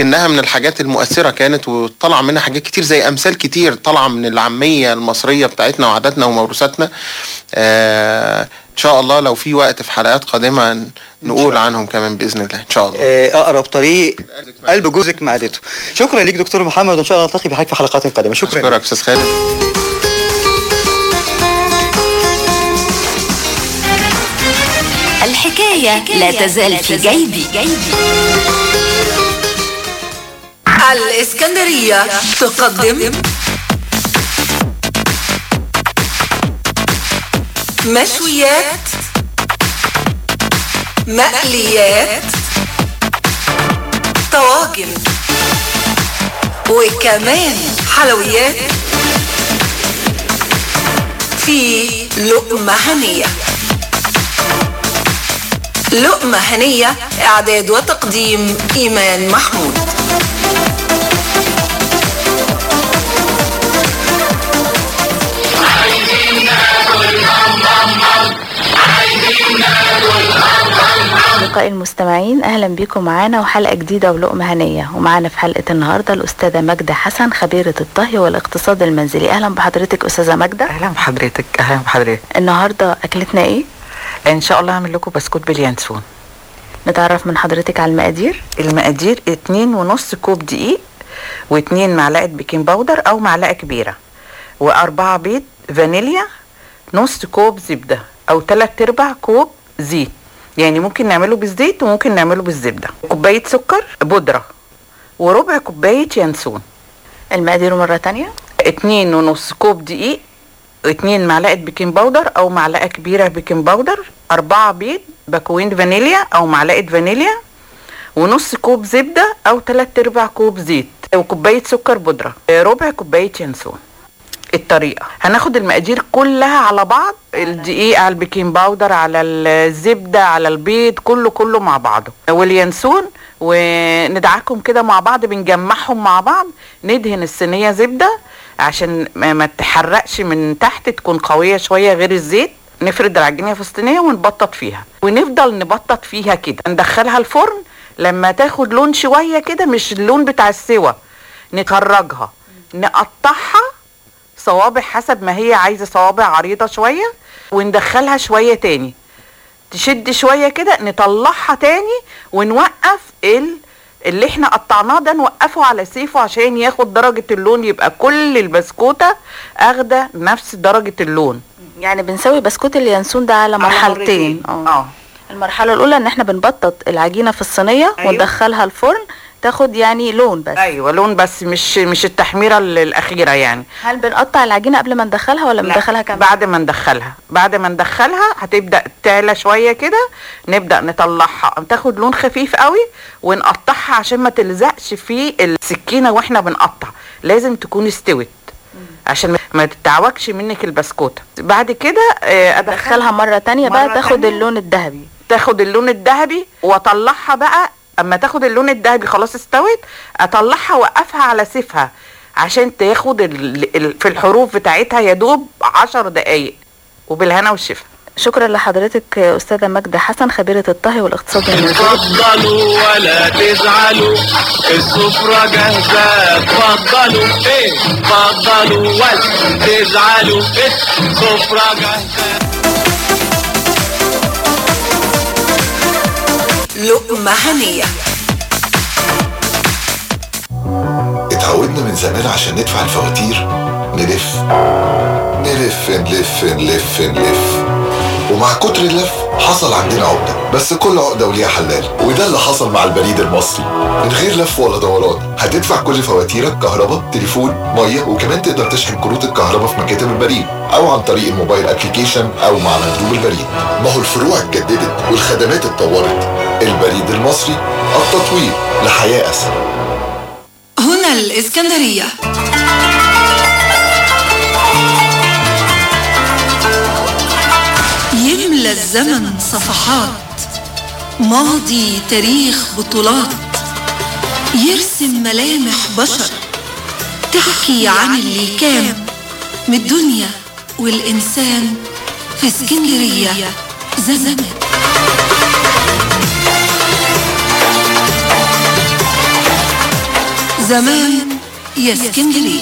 لكنها من الحاجات المؤثره كانت وطلع منها حاجات كتير زي امثال كتير طالعه من العاميه المصريه بتاعتنا وعاداتنا وموروثاتنا آه ان شاء الله لو في وقت في حلقات قادمه نقول عنهم كمان باذن الله ان شاء الله آه، اقرب طريق قلب جوزك معدته شكرا ليك دكتور محمد وان شاء الله نلتقي بحضرتك في حلقات قادمه شكرا اشكرك استاذ خالد الحكاية لا تزال في جيبي الإسكندرية تقدم مشويات مقليات طواجن وكمان حلويات في لقمة هنية لقمة هنية إعداد وتقديم إيمان محمود أصدقائي المستمعين أهلا بكم معانا وحلقة جديدة ولقمة هنية ومعانا في حلقة النهاردة الأستاذة ماجدة حسن خبيرة الطهي والاقتصاد المنزلي أهلا بحضرتك أستاذة ماجدة اهلا بحضرتك اهلا بحضرتك النهاردة أكلتنا إيه؟ ان شاء الله هعمل لكم بسكوت باليانسون نتعرف من حضرتك على المقادير المقادير اتنين ونص كوب دقيق واتنين معلقه بيكنج باودر او معلقه كبيره واربعه بيض فانيليا نص كوب زبده او تلات ارباع كوب زيت يعني ممكن نعمله بالزيت وممكن نعمله بالزبده كوبايه سكر بودره وربع كوبايه ينسون المقادير مرة تانية اتنين ونص كوب دقيق اتنين معلقة بيكنج باودر او معلقة كبيرة بيكنج باودر اربعة بيض باكوين فانيليا او معلقة فانيليا ونص كوب زبدة او تلات ارباع كوب زيت وكوباية سكر بودرة ربع كوباية ينسون الطريقة هناخد المقادير كلها على بعض الدقيق على البيكنج باودر على الزبدة على البيض كله كله مع بعضه واليانسون وندعكهم كده مع بعض بنجمعهم مع بعض ندهن الصينية زبدة عشان ما ما تحرقش من تحت تكون قوية شوية غير الزيت نفرد العجينة في الصينية ونبطط فيها ونفضل نبطط فيها كده ندخلها الفرن لما تاخد لون شوية كده مش اللون بتاع السوا نخرجها نقطعها صوابع حسب ما هي عايزة صوابع عريضة شوية وندخلها شوية تاني تشد شوية كده نطلعها تاني ونوقف ال اللي احنا قطعناه ده نوقفه على سيفه عشان ياخد درجة اللون يبقى كل البسكوتة اخدة نفس درجة اللون يعني بنسوي بسكوت اليانسون ده على مرحلتين اه المرحلة الأولى إن إحنا بنبطط العجينة في الصينية أيوة. وندخلها الفرن تاخد يعني لون بس ايوه لون بس مش مش التحميرة ال- الاخيرة يعني هل بنقطع العجينة قبل ما ندخلها ولا لا، بندخلها كمان؟ بعد ما ندخلها بعد ما ندخلها هتبدا تعلى شويه كده نبدا نطلعها تاخد لون خفيف قوي ونقطعها عشان ما تلزقش في السكينه واحنا بنقطع لازم تكون استوت عشان ما- ما تتعوجش منك البسكوته بعد كده آه، أدخلها مرة تانية بقى مرة تاخد تانية. اللون الذهبي تاخد اللون الذهبي واطلعها بقى اما تاخد اللون الذهبي خلاص استوت اطلعها واوقفها على سيفها عشان تاخد ال... ال... في الحروف بتاعتها يا دوب عشر دقايق وبالهنا والشفا شكرا لحضرتك أستاذة ماجدة حسن خبيرة الطهي والاقتصاد المنزلي اتفضلوا ولا تزعلوا السفرة جاهزة اتفضلوا ايه اتفضلوا ولا تزعلوا السفرة جاهزة لقمة هنية اتعودنا من زمان عشان ندفع الفواتير نلف نلف نلف نلف نلف ومع كتر اللف حصل عندنا عقدة بس كل عقدة وليها حلال وده اللي حصل مع البريد المصري من غير لف ولا دوران هتدفع كل فواتيرك كهرباء تليفون مية وكمان تقدر تشحن كروت الكهرباء في مكاتب البريد او عن طريق الموبايل ابلكيشن او مع مندوب البريد ما هو الفروع اتجددت والخدمات اتطورت البريد المصري التطوير لحياة أسهل هنا الإسكندرية يملى الزمن صفحات ماضي تاريخ بطولات يرسم ملامح بشر تحكي عن اللي كان من الدنيا والإنسان في اسكندرية زمان زمان يا اسكندرية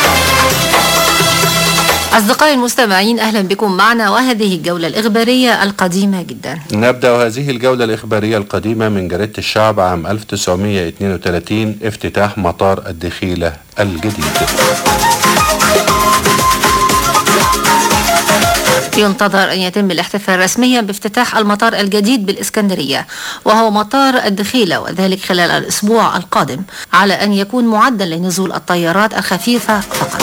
أصدقائي المستمعين أهلا بكم معنا وهذه الجولة الإخبارية القديمة جدا نبدأ هذه الجولة الإخبارية القديمة من جريدة الشعب عام 1932 افتتاح مطار الدخيلة الجديد ينتظر أن يتم الاحتفال رسميا بافتتاح المطار الجديد بالإسكندرية وهو مطار الدخيلة وذلك خلال الأسبوع القادم على أن يكون معدا لنزول الطيارات الخفيفة فقط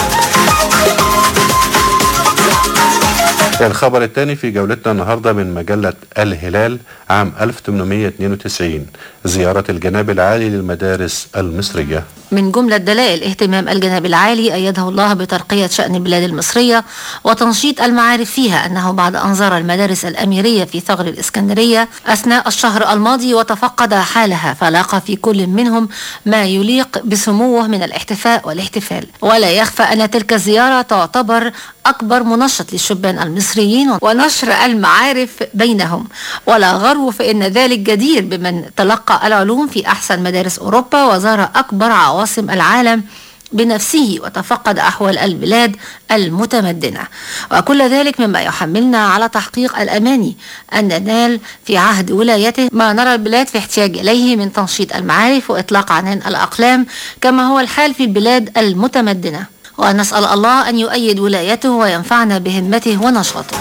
الخبر الثاني في جولتنا النهارده من مجلة الهلال عام 1892 زيارة الجناب العالي للمدارس المصرية من جملة دلائل اهتمام الجناب العالي أيده الله بترقية شأن البلاد المصرية وتنشيط المعارف فيها أنه بعد أن زار المدارس الأميرية في ثغر الإسكندرية أثناء الشهر الماضي وتفقد حالها فلاقى في كل منهم ما يليق بسموه من الاحتفاء والاحتفال ولا يخفى أن تلك الزيارة تعتبر أكبر منشط للشبان المصريين ونشر المعارف بينهم ولا غرو فإن ذلك جدير بمن تلقى العلوم في أحسن مدارس أوروبا وزار أكبر عواصم العالم بنفسه وتفقد أحوال البلاد المتمدنة وكل ذلك مما يحملنا على تحقيق الأماني أن ننال في عهد ولايته ما نرى البلاد في احتياج إليه من تنشيط المعارف وإطلاق عنان الأقلام كما هو الحال في البلاد المتمدنة ونسأل الله أن يؤيد ولايته وينفعنا بهمته ونشاطه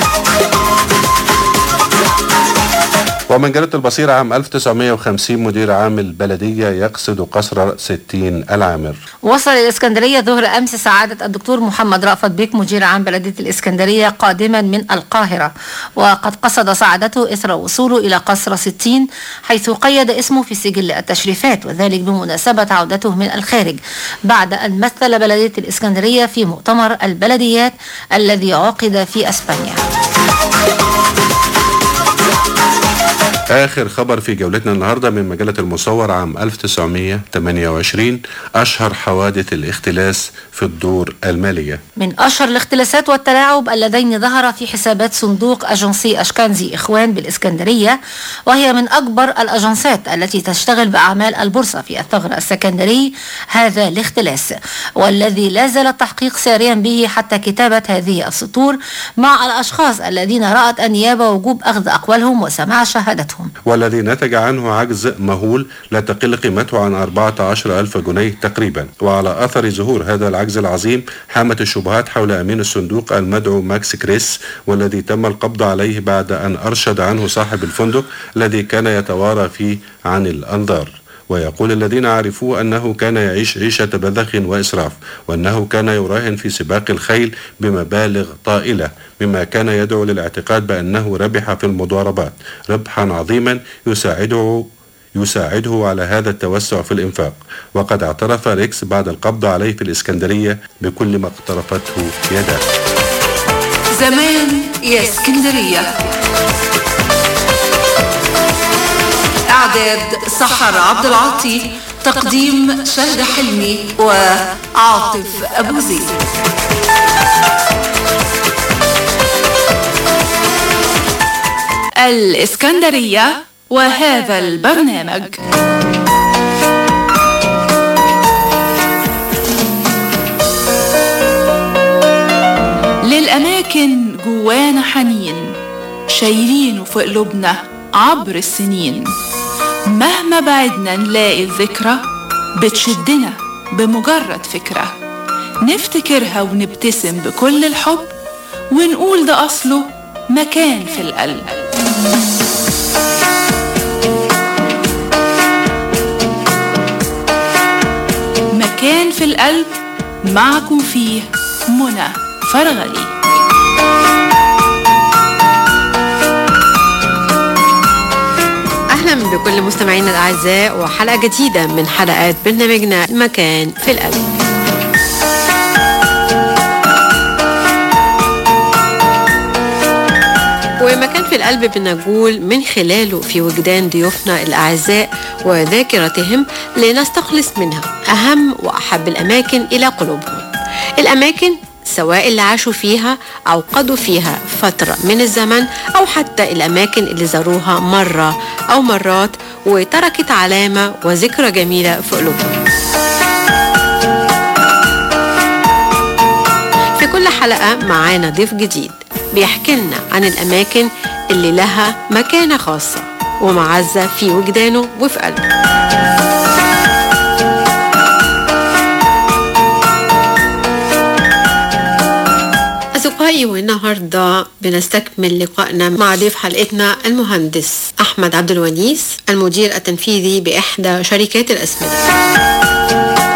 ومن جريدة البصيرة عام 1950 مدير عام البلدية يقصد قصر 60 العامر وصل الإسكندرية ظهر أمس سعادة الدكتور محمد رأفت بيك مدير عام بلدية الإسكندرية قادما من القاهرة وقد قصد سعادته إثر وصوله إلى قصر 60 حيث قيد اسمه في سجل التشريفات وذلك بمناسبة عودته من الخارج بعد أن مثل بلدية الإسكندرية في مؤتمر البلديات الذي عقد في أسبانيا آخر خبر في جولتنا النهاردة من مجلة المصور عام 1928 أشهر حوادث الاختلاس في الدور المالية من أشهر الاختلاسات والتلاعب اللذين ظهر في حسابات صندوق أجنسي أشكانزي إخوان بالإسكندرية وهي من أكبر الأجنسات التي تشتغل بأعمال البورصة في الثغر السكندري هذا الاختلاس والذي لا زال التحقيق ساريا به حتى كتابة هذه السطور مع الأشخاص الذين رأت النيابة وجوب أخذ أقوالهم وسماع شهادتهم والذي نتج عنه عجز مهول لا تقل قيمته عن 14 ألف جنيه تقريبا وعلى أثر ظهور هذا العجز العظيم حامت الشبهات حول أمين الصندوق المدعو ماكس كريس والذي تم القبض عليه بعد أن أرشد عنه صاحب الفندق الذي كان يتوارى فيه عن الأنظار ويقول الذين عرفوه أنه كان يعيش عيشة بذخ وإسراف وأنه كان يراهن في سباق الخيل بمبالغ طائلة مما كان يدعو للاعتقاد بأنه ربح في المضاربات ربحا عظيما يساعده يساعده على هذا التوسع في الإنفاق وقد اعترف ريكس بعد القبض عليه في الإسكندرية بكل ما اقترفته يداه زمان يا اسكندرية إعداد سحر عبد العاطي تقديم شهد حلمي وعاطف أبو زيد الإسكندرية وهذا البرنامج للأماكن جوانا حنين شايلينه في قلوبنا عبر السنين مهما بعدنا نلاقي الذكرى بتشدنا بمجرد فكرة نفتكرها ونبتسم بكل الحب ونقول ده أصله مكان في القلب مكان في القلب معكم فيه منى فرغلي أهلا بكل مستمعينا الأعزاء وحلقة جديدة من حلقات برنامجنا مكان في القلب ومكان في القلب بنقول من خلاله في وجدان ضيوفنا الأعزاء وذاكرتهم لنستخلص منها أهم وأحب الأماكن إلى قلوبهم الأماكن سواء اللي عاشوا فيها أو قضوا فيها فترة من الزمن أو حتى الأماكن اللي زاروها مرة أو مرات وتركت علامة وذكرى جميلة في قلوبهم كل حلقة معانا ضيف جديد بيحكي لنا عن الأماكن اللي لها مكانة خاصة ومعزة في وجدانه وفي قلبه أصدقائي والنهاردة بنستكمل لقائنا مع ضيف حلقتنا المهندس أحمد عبد الونيس المدير التنفيذي بإحدى شركات الأسمدة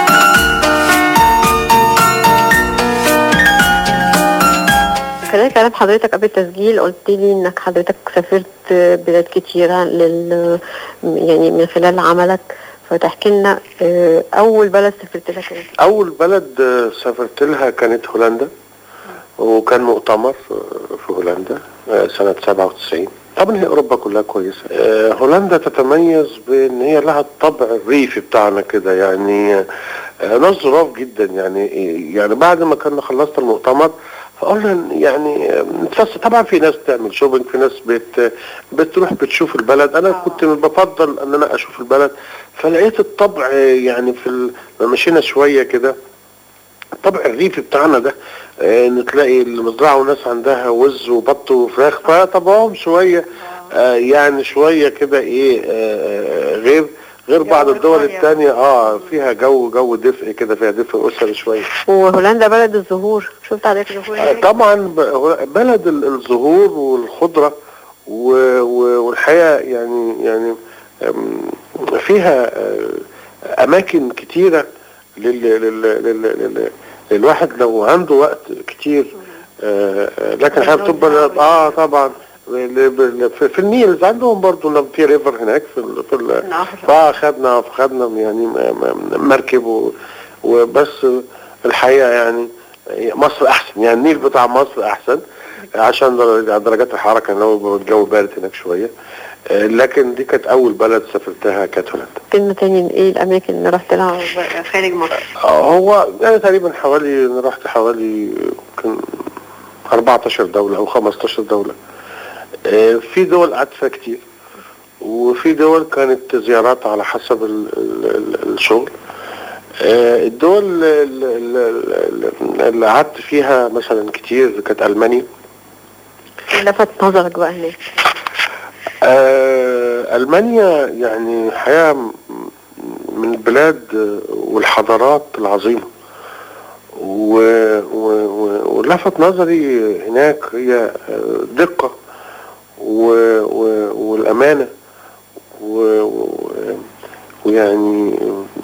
خلال كلام حضرتك قبل التسجيل قلت لي انك حضرتك سافرت بلاد كتيرة لل يعني من خلال عملك فتحكي لنا آه، اول بلد سافرت لها كانت أول بلد آه، سافرت لها كانت هولندا وكان مؤتمر آه، في هولندا آه، سنة 97 طبعا هي أوروبا كلها كويسة آه، هولندا تتميز بأن هي لها الطبع الريفي بتاعنا كده يعني آه، ناس ظراف جدا يعني يعني بعد ما كنا خلصت المؤتمر فقلنا يعني آه، نتفسح طبعا في ناس تعمل شوبينج في ناس بت بتروح بتشوف البلد انا كنت بفضل ان انا اشوف البلد فلقيت الطبع آه، يعني في ال... لما مشينا شويه كده الطبع الريفي بتاعنا ده آه، ان تلاقي المزرعه وناس عندها وز وبط وفراخ فطبعهم شويه آه، يعني شويه كده ايه آه، غير غير بعض الدول التانية اه فيها جو جو دفء كده فيها دفء اسري شويه وهولندا بلد الزهور شفت عليك الزهور آه، طبعا ب- بلد ال- الزهور والخضره و- و- والحقيقه يعني يعني أم، فيها آه، اماكن كتيره لل لل لل لل للواحد لو عنده وقت كتير آه، آه، لكن الحقيقه بتبقى اه طبعا ل- ب- في في النيل عندهم برضه لما في ريفر هناك في ال في ال فاخدنا فخدنا يعني م- م- مركب و- وبس الحقيقه يعني مصر احسن يعني النيل بتاع مصر احسن عشان در- درجات الحراره كان هو الجو بارد هناك شويه آه، لكن دي كانت اول بلد سافرتها كانت هولندا كلمة تاني ايه الاماكن اللي رحت لها خارج مصر آه، هو يعني تقريبا حوالي انا رحت حوالي يمكن 14 دولة او 15 دولة آه، في دول قعدت فيها كتير وفي دول كانت زيارات على حسب ال ال ال الشغل آه، الدول ال- ال- ال- اللي قعدت فيها مثلا كتير كانت المانيا لفت نظرك بقى هناك آه، ألمانيا يعني حقيقة م- من البلاد والحضارات العظيمة و... و... و... ولفت نظري هناك هي آه، دقة و... و... والأمانة و... و... ويعني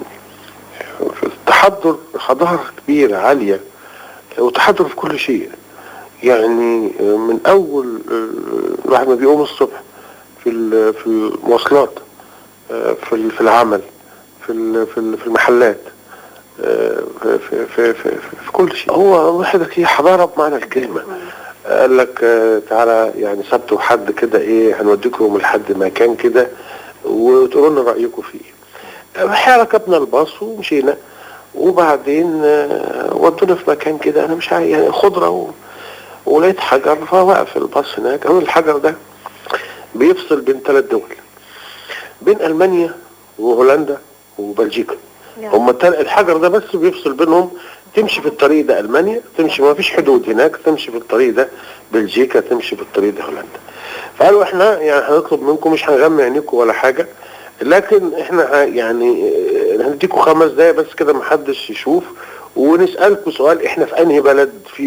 التحضر حضارة كبيرة عالية وتحضر في كل شيء يعني من أول آه، الواحد ما بيقوم الصبح في ال- في المواصلات آه، في ال- في العمل في ال- في ال- في المحلات آه، في في في, في, في كل شيء هو وحدك هي حضاره بمعنى الكلمه قال لك آه، تعالى يعني سبت وحد كده ايه هنوديكم لحد مكان كده وتقولوا لنا رايكم فيه الحقيقه ركبنا الباص ومشينا وبعدين آه، ودونا في مكان كده انا مش عارف يعني خضره و... ولقيت حجر فوقف الباص هناك هو الحجر ده بيفصل بين ثلاث دول بين المانيا وهولندا وبلجيكا هم التل- الحجر ده بس بيفصل بينهم تمشي في الطريق ده المانيا تمشي ما فيش حدود هناك تمشي في الطريق ده بلجيكا تمشي في الطريق ده هولندا فقالوا احنا يعني هنطلب منكم مش هنغمي عينيكم ولا حاجه لكن احنا ه- يعني اه، هنديكم خمس دقايق بس كده محدش يشوف ونسالكم سؤال احنا في انهي بلد فيه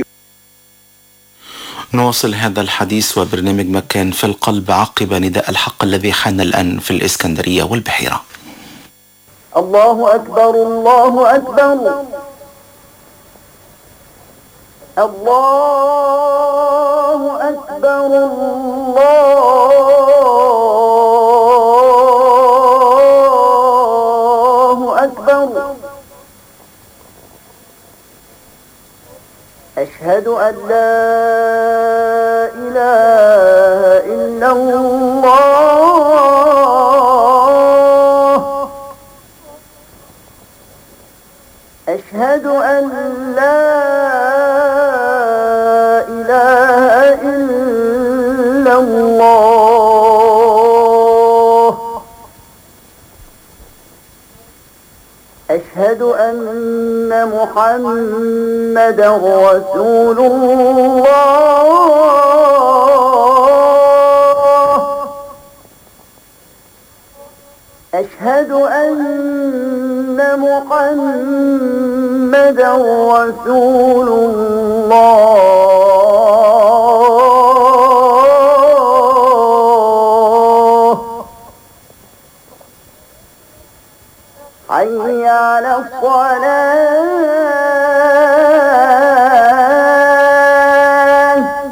نواصل هذا الحديث وبرنامج مكان في القلب عقب نداء الحق الذي حان الآن في الإسكندرية والبحيرة الله أكبر الله أكبر الله أكبر الله أكبر أشهد أن لا إله إلا الله أشهد أن لا إله إلا الله أشهد أشهد أن محمدا رسول الله أشهد أن محمدا رسول الله حي على الصلاة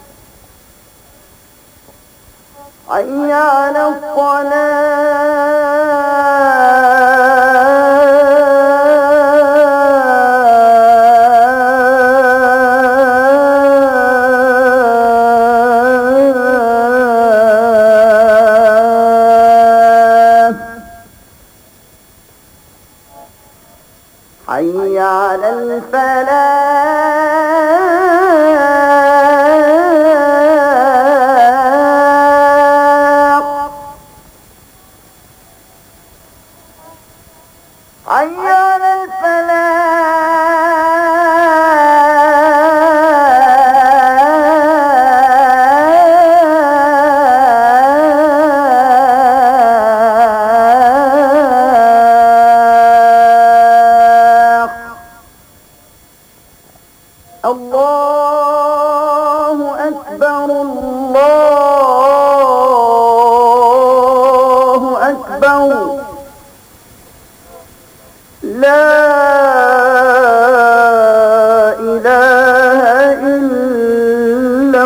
حي على الصلاة حي على الفلاح حي على الفلاح الله أكبر الله أكبر لا إله إلا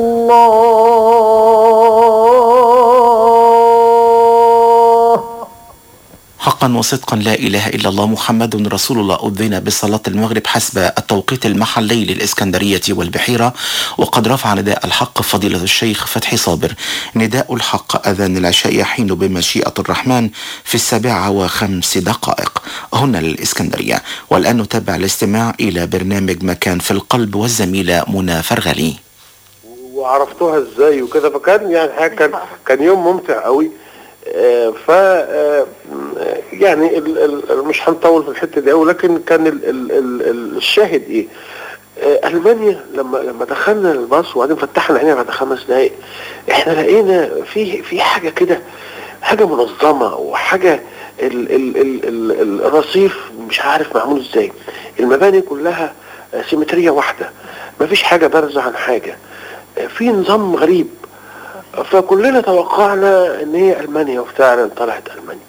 الله حقا وصدقا لا إله إلا الله محمد رسول الله أذن بصلاة المغرب حسب التوقيت المحلي للإسكندرية والبحيرة وقد رفع نداء الحق فضيلة الشيخ فتحي صابر نداء الحق أذان العشاء يحين بمشيئة الرحمن في السابعة وخمس دقائق هنا للإسكندرية والآن نتابع الاستماع إلى برنامج مكان في القلب والزميلة منى فرغلي وعرفتوها ازاي وكده فكان يعني حاجة كان كان يوم ممتع قوي آه، ف آه، يعني ال ال مش هنطول في الحته دي قوي لكن كان ال ال ال ال الشاهد ايه؟ آه، المانيا لما لما دخلنا الباص وبعدين فتحنا عينينا بعد خمس دقائق احنا لقينا في في حاجه كده حاجه منظمه وحاجه ال ال ال ال ال الرصيف مش عارف معمول ازاي المباني كلها آه، سيمتريه واحده مفيش حاجه بارزه عن حاجه آه، في نظام غريب فكلنا توقعنا ان هي المانيا وفعلا طلعت المانيا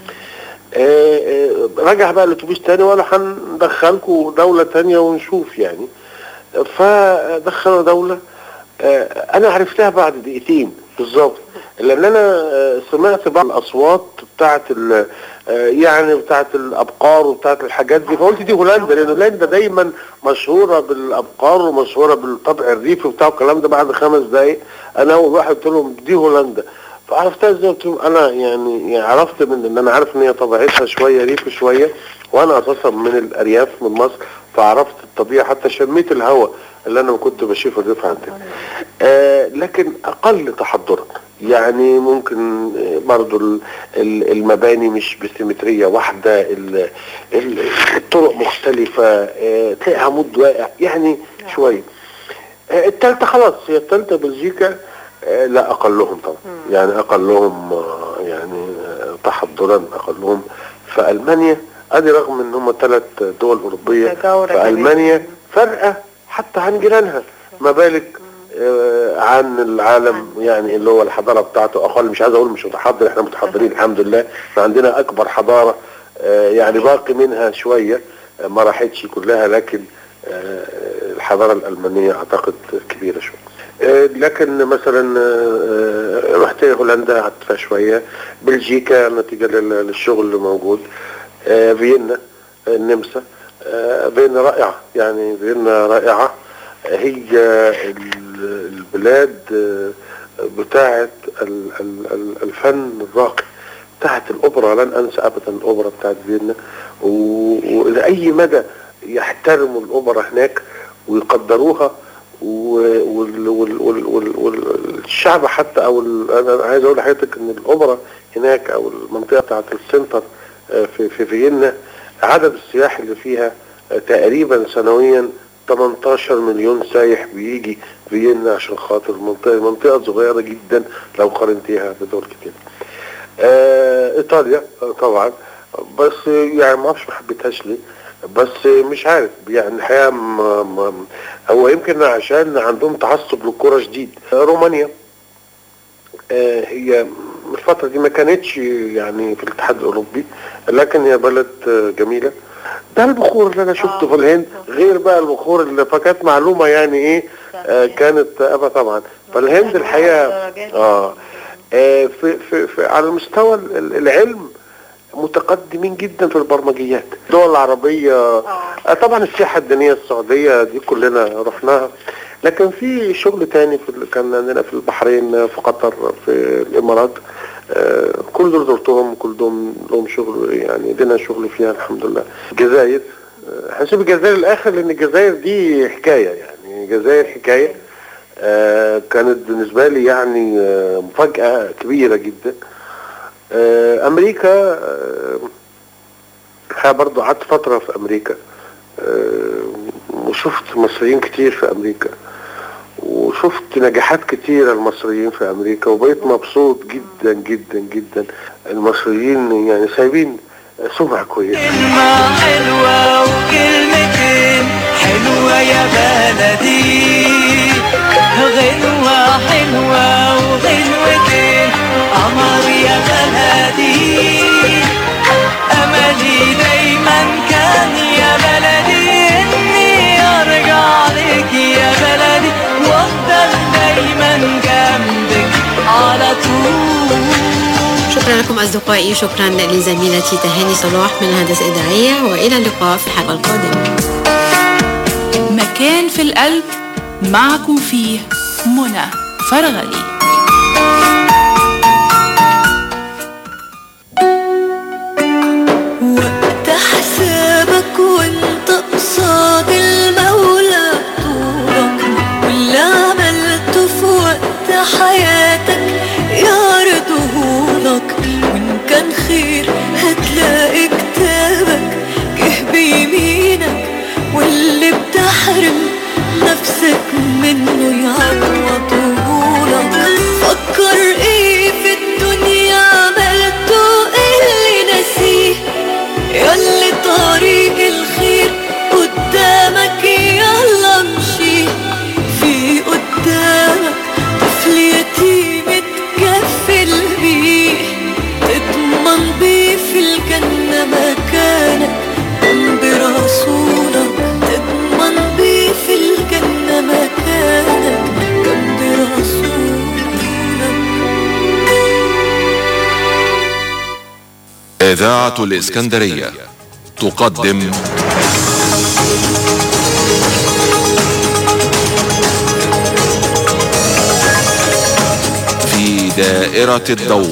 آه، آه، رجع بقى الاتوبيس تاني ولا هندخلكم دولة تانية ونشوف يعني فدخلوا دولة آه، انا عرفتها بعد دقيقتين بالظبط لان انا آه، سمعت بعض الاصوات بتاعت ال- آه، يعني بتاعت الابقار وبتاعت الحاجات دي فقلت دي هولندا لان هولندا دايما مشهوره بالابقار ومشهوره بالطبع الريفي وبتاع الكلام ده بعد خمس دقايق انا اول واحد قلت لهم دي هولندا فعرفتها ازاي قلت لهم انا يعني, يعني عرفت من ان انا عارف ان هي طبيعتها شويه ريف شويه وانا اساسا من الارياف من مصر فعرفت الطبيعه حتى شميت الهواء اللي انا كنت بشوفه الريف عندنا آه لكن اقل تحضرا يعني ممكن آه، برضو ال- ال- المباني مش بسيمترية واحدة ال- ال- الطرق مختلفة آه، تلاقي عمود واقع يعني شوية آه، التالتة خلاص هي التالتة بلجيكا آه، لا أقلهم طبعا يعني أقلهم آه، يعني آه، تحضرا أقلهم فألمانيا أدي رغم إن هم ثلاث دول أوروبية فألمانيا فارقة حتى عن جيرانها ما بالك آه، عن العالم يعني اللي هو الحضاره بتاعته اقل مش عايز اقول مش متحضر احنا متحضرين الحمد لله احنا عندنا اكبر حضاره آه، يعني باقي منها شويه آه، ما راحتش كلها لكن آه، الحضاره الالمانيه اعتقد كبيره شويه آه، لكن مثلا آه، آه، رحت هولندا قعدت فيها شويه بلجيكا نتيجه لل- للشغل اللي موجود آه، فيينا آه، النمسا آه، فيينا رائعه يعني فيينا رائعه هي ال- البلاد آه، بتاعة ال- ال- ال- الفن الراقي بتاعة الأوبرا لن أنسى أبدا الأوبرا بتاعة فيينا و- ولأي مدى يحترموا الأوبرا هناك ويقدروها والشعب حتى او ال- انا عايز اقول لحضرتك ان الاوبرا هناك او المنطقه بتاعت السنتر آه، في في فيينا عدد السياح اللي فيها آه، تقريبا سنويا 18 مليون سايح بيجي فيينا عشان خاطر المنطقة منطقة صغيرة جدا لو قارنتيها بدول كتير آه ايطاليا آه، طبعا بس يعني ما اعرفش ما حبيتهاش ليه بس مش عارف يعني الحقيقه ما ما هو يمكن عشان عندهم تعصب للكره شديد آه، رومانيا آه، هي الفترة دي ما كانتش يعني في الاتحاد الأوروبي لكن هي بلد آه، جميلة ده البخور اللي أنا شفته في الهند غير بقى البخور اللي فكانت معلومة يعني إيه آه كانت أبا طبعا فالهند الحقيقة آه آه، في, في, في على مستوى ال- ال- العلم متقدمين جدا في البرمجيات الدول العربية آه، طبعا السياحة الدينية السعودية دي كلنا رحناها لكن في شغل تاني في ال- كان عندنا في البحرين في قطر في الإمارات آه، كل دول زرتهم كل دول لهم شغل يعني لنا شغل فيها الحمد لله الجزائر آه، هسيب الجزائر الآخر لأن الجزائر دي حكاية يعني الجزائر حكاية آه، كانت بالنسبة لي يعني آه، مفاجأة كبيرة جدا آه، أمريكا آه، الحقيقة برضو قعدت فترة في أمريكا آه، وشفت مصريين كتير في أمريكا وشفت نجاحات كتيرة المصريين في أمريكا وبقيت مبسوط جدا جدا جدا المصريين يعني سايبين سمعة كويسة كلمة حلوة وكلمتين حلوة يا بلدي غنوة حلوة وغنوتين قمر يا بلدي أملي دايما كان يا بلدي إني أرجع لك يا بلدي وأفضل دايما جنبك على طول شكرا لكم أصدقائي شكرا لزميلتي تهاني صلاح من الهندسة الإذاعية وإلى اللقاء في الحلقة القادمة مكان في القلب معكم فيه منى فرغلي وقت حسابك وانت قصاد المولى طولك واللي عملته في وقت حياتك يعرضهولك وان كان خير هتلاقي كتابك جه بيمينك واللي بتحرم نفسك منه يعوضهولك فكر ايه في الدنيا عملته ايه اللي نسيه ياللي طريق الخير قدامك يلا امشي في قدامك طفل يتيم اتكفل بيه تضمن بيه في الجنة مكانك جنب رسولك تضمن بيه في الجنة مكانك جنب رسولك إذاعة الإسكندرية تقدم في دائرة الضوء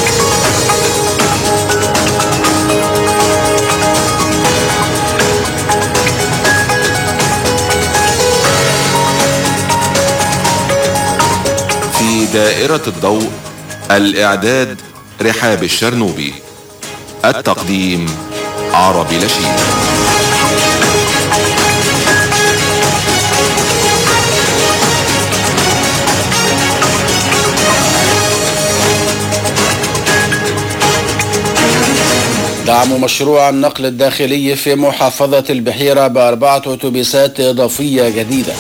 في دائرة الضوء الإعداد رحاب الشرنوبي التقديم عربي لشيد دعم مشروع النقل الداخلي في محافظة البحيرة بأربعة أتوبيسات إضافية جديدة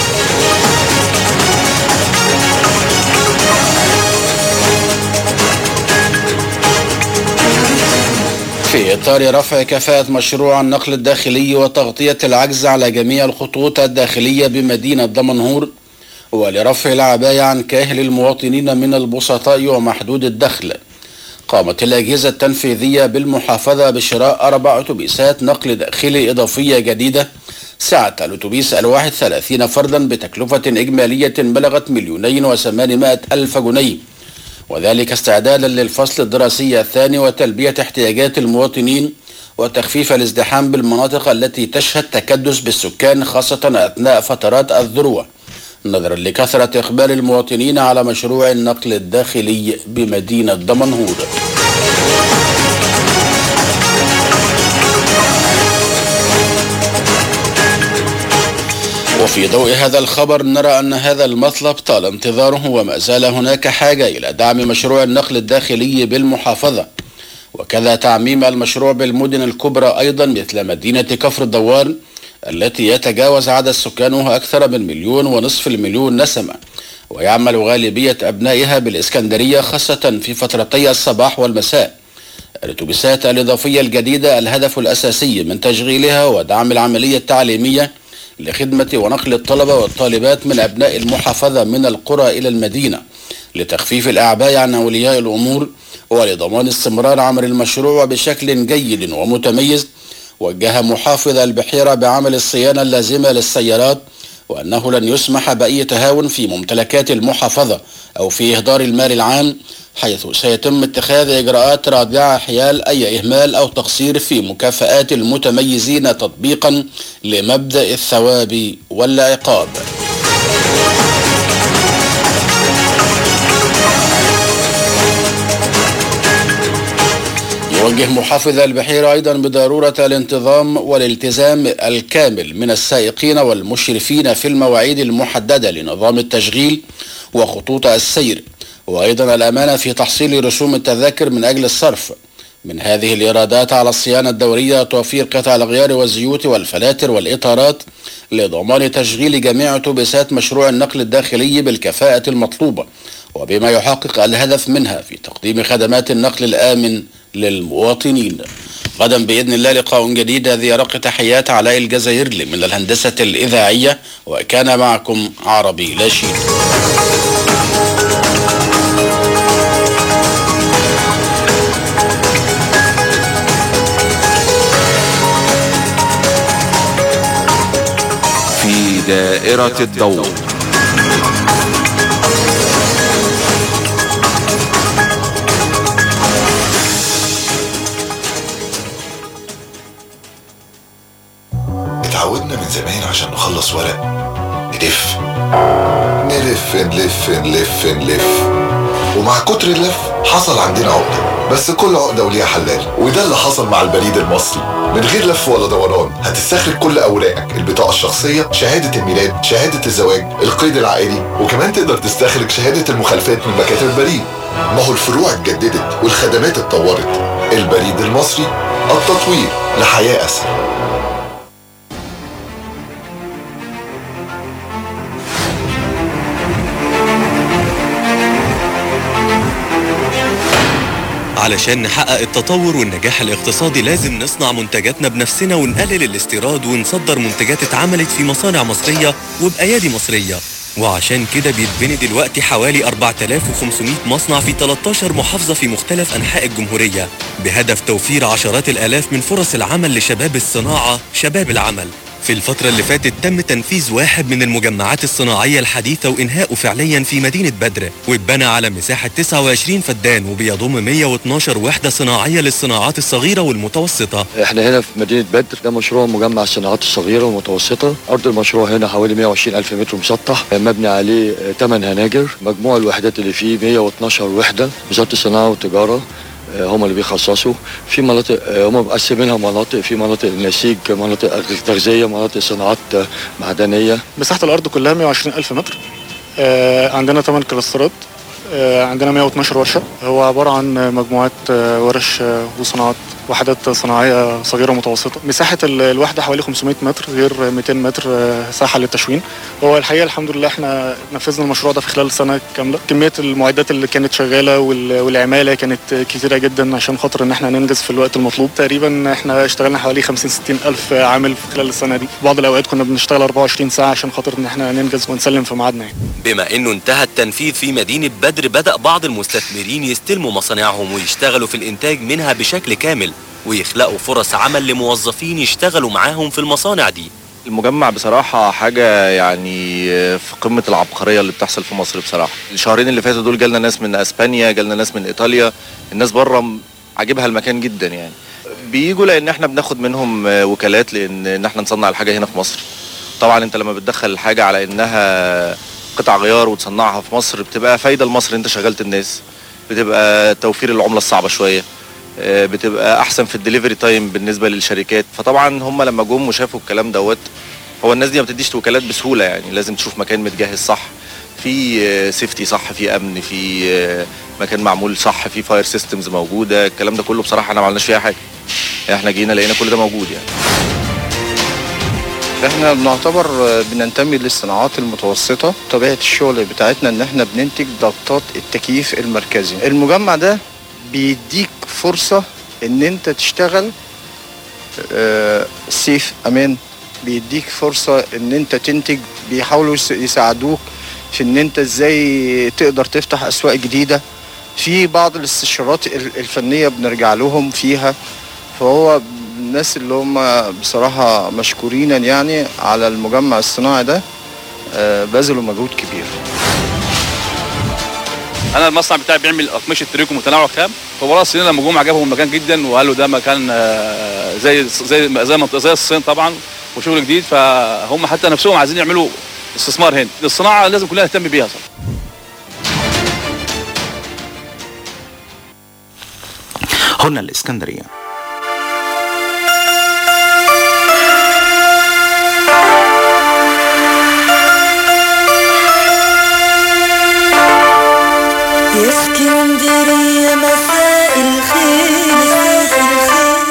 في إطار رفع كفاءة مشروع النقل الداخلي وتغطية العجز على جميع الخطوط الداخلية بمدينة دمنهور ولرفع العباية عن كاهل المواطنين من البسطاء ومحدود الدخل قامت الأجهزة التنفيذية بالمحافظة بشراء أربع أتوبيسات نقل داخلي إضافية جديدة سعة الأتوبيس الواحد ثلاثين فردا بتكلفة إجمالية بلغت مليونين وثمانمائة ألف جنيه وذلك استعدادا للفصل الدراسي الثاني وتلبية احتياجات المواطنين وتخفيف الازدحام بالمناطق التي تشهد تكدس بالسكان خاصة أثناء فترات الذروة نظرا لكثرة إقبال المواطنين على مشروع النقل الداخلي بمدينة دمنهور وفي ضوء هذا الخبر نرى أن هذا المطلب طال انتظاره وما زال هناك حاجة إلى دعم مشروع النقل الداخلي بالمحافظة وكذا تعميم المشروع بالمدن الكبرى أيضا مثل مدينة كفر الدوار التي يتجاوز عدد سكانها أكثر من مليون ونصف المليون نسمة ويعمل غالبية أبنائها بالإسكندرية خاصة في فترتي الصباح والمساء الأتوبيسات الإضافية الجديدة الهدف الأساسي من تشغيلها ودعم العملية التعليمية لخدمة ونقل الطلبة والطالبات من أبناء المحافظة من القرى إلى المدينة لتخفيف الأعباء عن أولياء الأمور ولضمان استمرار عمل المشروع بشكل جيد ومتميز وجه محافظ البحيرة بعمل الصيانة اللازمة للسيارات وأنه لن يسمح بأي تهاون في ممتلكات المحافظة أو في إهدار المال العام حيث سيتم اتخاذ إجراءات رادعة حيال أي إهمال أو تقصير في مكافآت المتميزين تطبيقا لمبدأ الثواب والعقاب يوجه محافظ البحيرة أيضا بضرورة الانتظام والالتزام الكامل من السائقين والمشرفين في المواعيد المحددة لنظام التشغيل وخطوط السير وأيضا الأمانة في تحصيل رسوم التذاكر من أجل الصرف من هذه الإيرادات على الصيانة الدورية توفير قطع الغيار والزيوت والفلاتر والإطارات لضمان تشغيل جميع أتوبيسات مشروع النقل الداخلي بالكفاءة المطلوبة وبما يحقق الهدف منها في تقديم خدمات النقل الآمن للمواطنين غدا بإذن الله لقاء جديد هذه رق تحيات علاء الجزائري من الهندسة الإذاعية وكان معكم عربي لاشين في دائرة الضوء اتعودنا من زمان عشان نخلص ورق نلف نلف نلف نلف نلف ومع كتر اللف حصل عندنا عقدة بس كل عقدة وليها حلال وده اللي حصل مع البريد المصري من غير لف ولا دوران هتستخرج كل أوراقك البطاقة الشخصية شهادة الميلاد شهادة الزواج القيد العائلي وكمان تقدر تستخرج شهادة المخالفات من مكاتب البريد ما هو الفروع اتجددت والخدمات اتطورت البريد المصري التطوير لحياة أسهل علشان نحقق التطور والنجاح الاقتصادي لازم نصنع منتجاتنا بنفسنا ونقلل الاستيراد ونصدر منتجات اتعملت في مصانع مصرية وبأيادي مصرية وعشان كده بيتبني دلوقتي حوالي 4500 مصنع في 13 محافظة في مختلف أنحاء الجمهورية بهدف توفير عشرات الآلاف من فرص العمل لشباب الصناعة شباب العمل في الفترة اللي فاتت تم تنفيذ واحد من المجمعات الصناعية الحديثة وإنهاؤه فعليا في مدينة بدر واتبنى على مساحة 29 فدان وبيضم 112 وحدة صناعية للصناعات الصغيرة والمتوسطة احنا هنا في مدينة بدر ده مشروع مجمع الصناعات الصغيرة والمتوسطة أرض المشروع هنا حوالي 120 ألف متر مسطح مبني عليه 8 هناجر مجموع الوحدات اللي فيه 112 وحدة وزارة الصناعة والتجارة هم اللي بيخصصوا في مناطق هم مقسمينها مناطق في مناطق نسيج مناطق تغذية مناطق صناعات معدنية مساحة الأرض كلها 120 ألف متر آه، عندنا 8 كلاسترات آه، عندنا 112 ورشة هو عبارة عن مجموعات آه، ورش آه، وصناعات وحدات صناعية صغيرة ومتوسطة مساحة ال- الوحدة حوالي 500 متر غير 200 متر آه، ساحة للتشوين هو الحقيقة الحمد لله احنا نفذنا المشروع ده في خلال سنة كاملة كمية المعدات اللي كانت شغالة وال- والعمالة كانت كتيرة جدا عشان خاطر ان احنا ننجز في الوقت المطلوب تقريبا احنا اشتغلنا حوالي 50 60 ألف عامل في خلال السنة دي بعض الأوقات كنا بنشتغل 24 ساعة عشان خاطر ان احنا ننجز ونسلم في ميعادنا يعني. بما انه انتهى التنفيذ في مدينة بدر بدأ بعض المستثمرين يستلموا مصانعهم ويشتغلوا في الانتاج منها بشكل كامل ويخلقوا فرص عمل لموظفين يشتغلوا معاهم في المصانع دي المجمع بصراحة حاجة يعني في قمة العبقرية اللي بتحصل في مصر بصراحة الشهرين اللي فاتوا دول جالنا ناس من اسبانيا جالنا ناس من ايطاليا الناس بره م- عاجبها المكان جدا يعني بيجوا لان احنا بناخد منهم آه، وكالات لان ان احنا نصنع الحاجة هنا في مصر طبعا انت لما بتدخل الحاجة على انها قطع غيار وتصنعها في مصر بتبقى فايدة لمصر انت شغلت الناس بتبقى توفير العملة الصعبة شوية آه، بتبقى احسن في الدليفري تايم بالنسبه للشركات فطبعا هم لما جم وشافوا الكلام دوت هو الناس دي ما بتديش وكالات بسهوله يعني لازم تشوف مكان متجهز صح في سيفتي صح في امن في آه، مكان معمول صح في فاير سيستمز موجوده الكلام ده كله بصراحه احنا ما عملناش فيها حاجه احنا جينا لقينا كل ده موجود يعني احنا بنعتبر بننتمي للصناعات المتوسطة طبيعة الشغل بتاعتنا ان احنا بننتج ضغطات التكييف المركزي المجمع ده بيديك فرصة ان انت تشتغل آه، سيف امان بيديك فرصة ان انت تنتج بيحاولوا يس- يساعدوك في ان انت ازاي تقدر تفتح اسواق جديدة في بعض الاستشارات ال- الفنية بنرجع لهم فيها فهو الناس اللي هم بصراحة مشكورين يعني على المجمع الصناعي ده آه، بذلوا مجهود كبير انا المصنع بتاعي بيعمل اقمشه تريكو متنوع خام فوراء الصين لما جم عجبهم المكان جدا وقالوا ده مكان آه، زي زي زي منطقه زي الصين طبعا وشغل جديد فهم حتى نفسهم عايزين يعملوا استثمار هنا الصناعه لازم كلنا نهتم بيها صراحه هنا الإسكندرية يا اسكندرية مساء الخير مساء الخير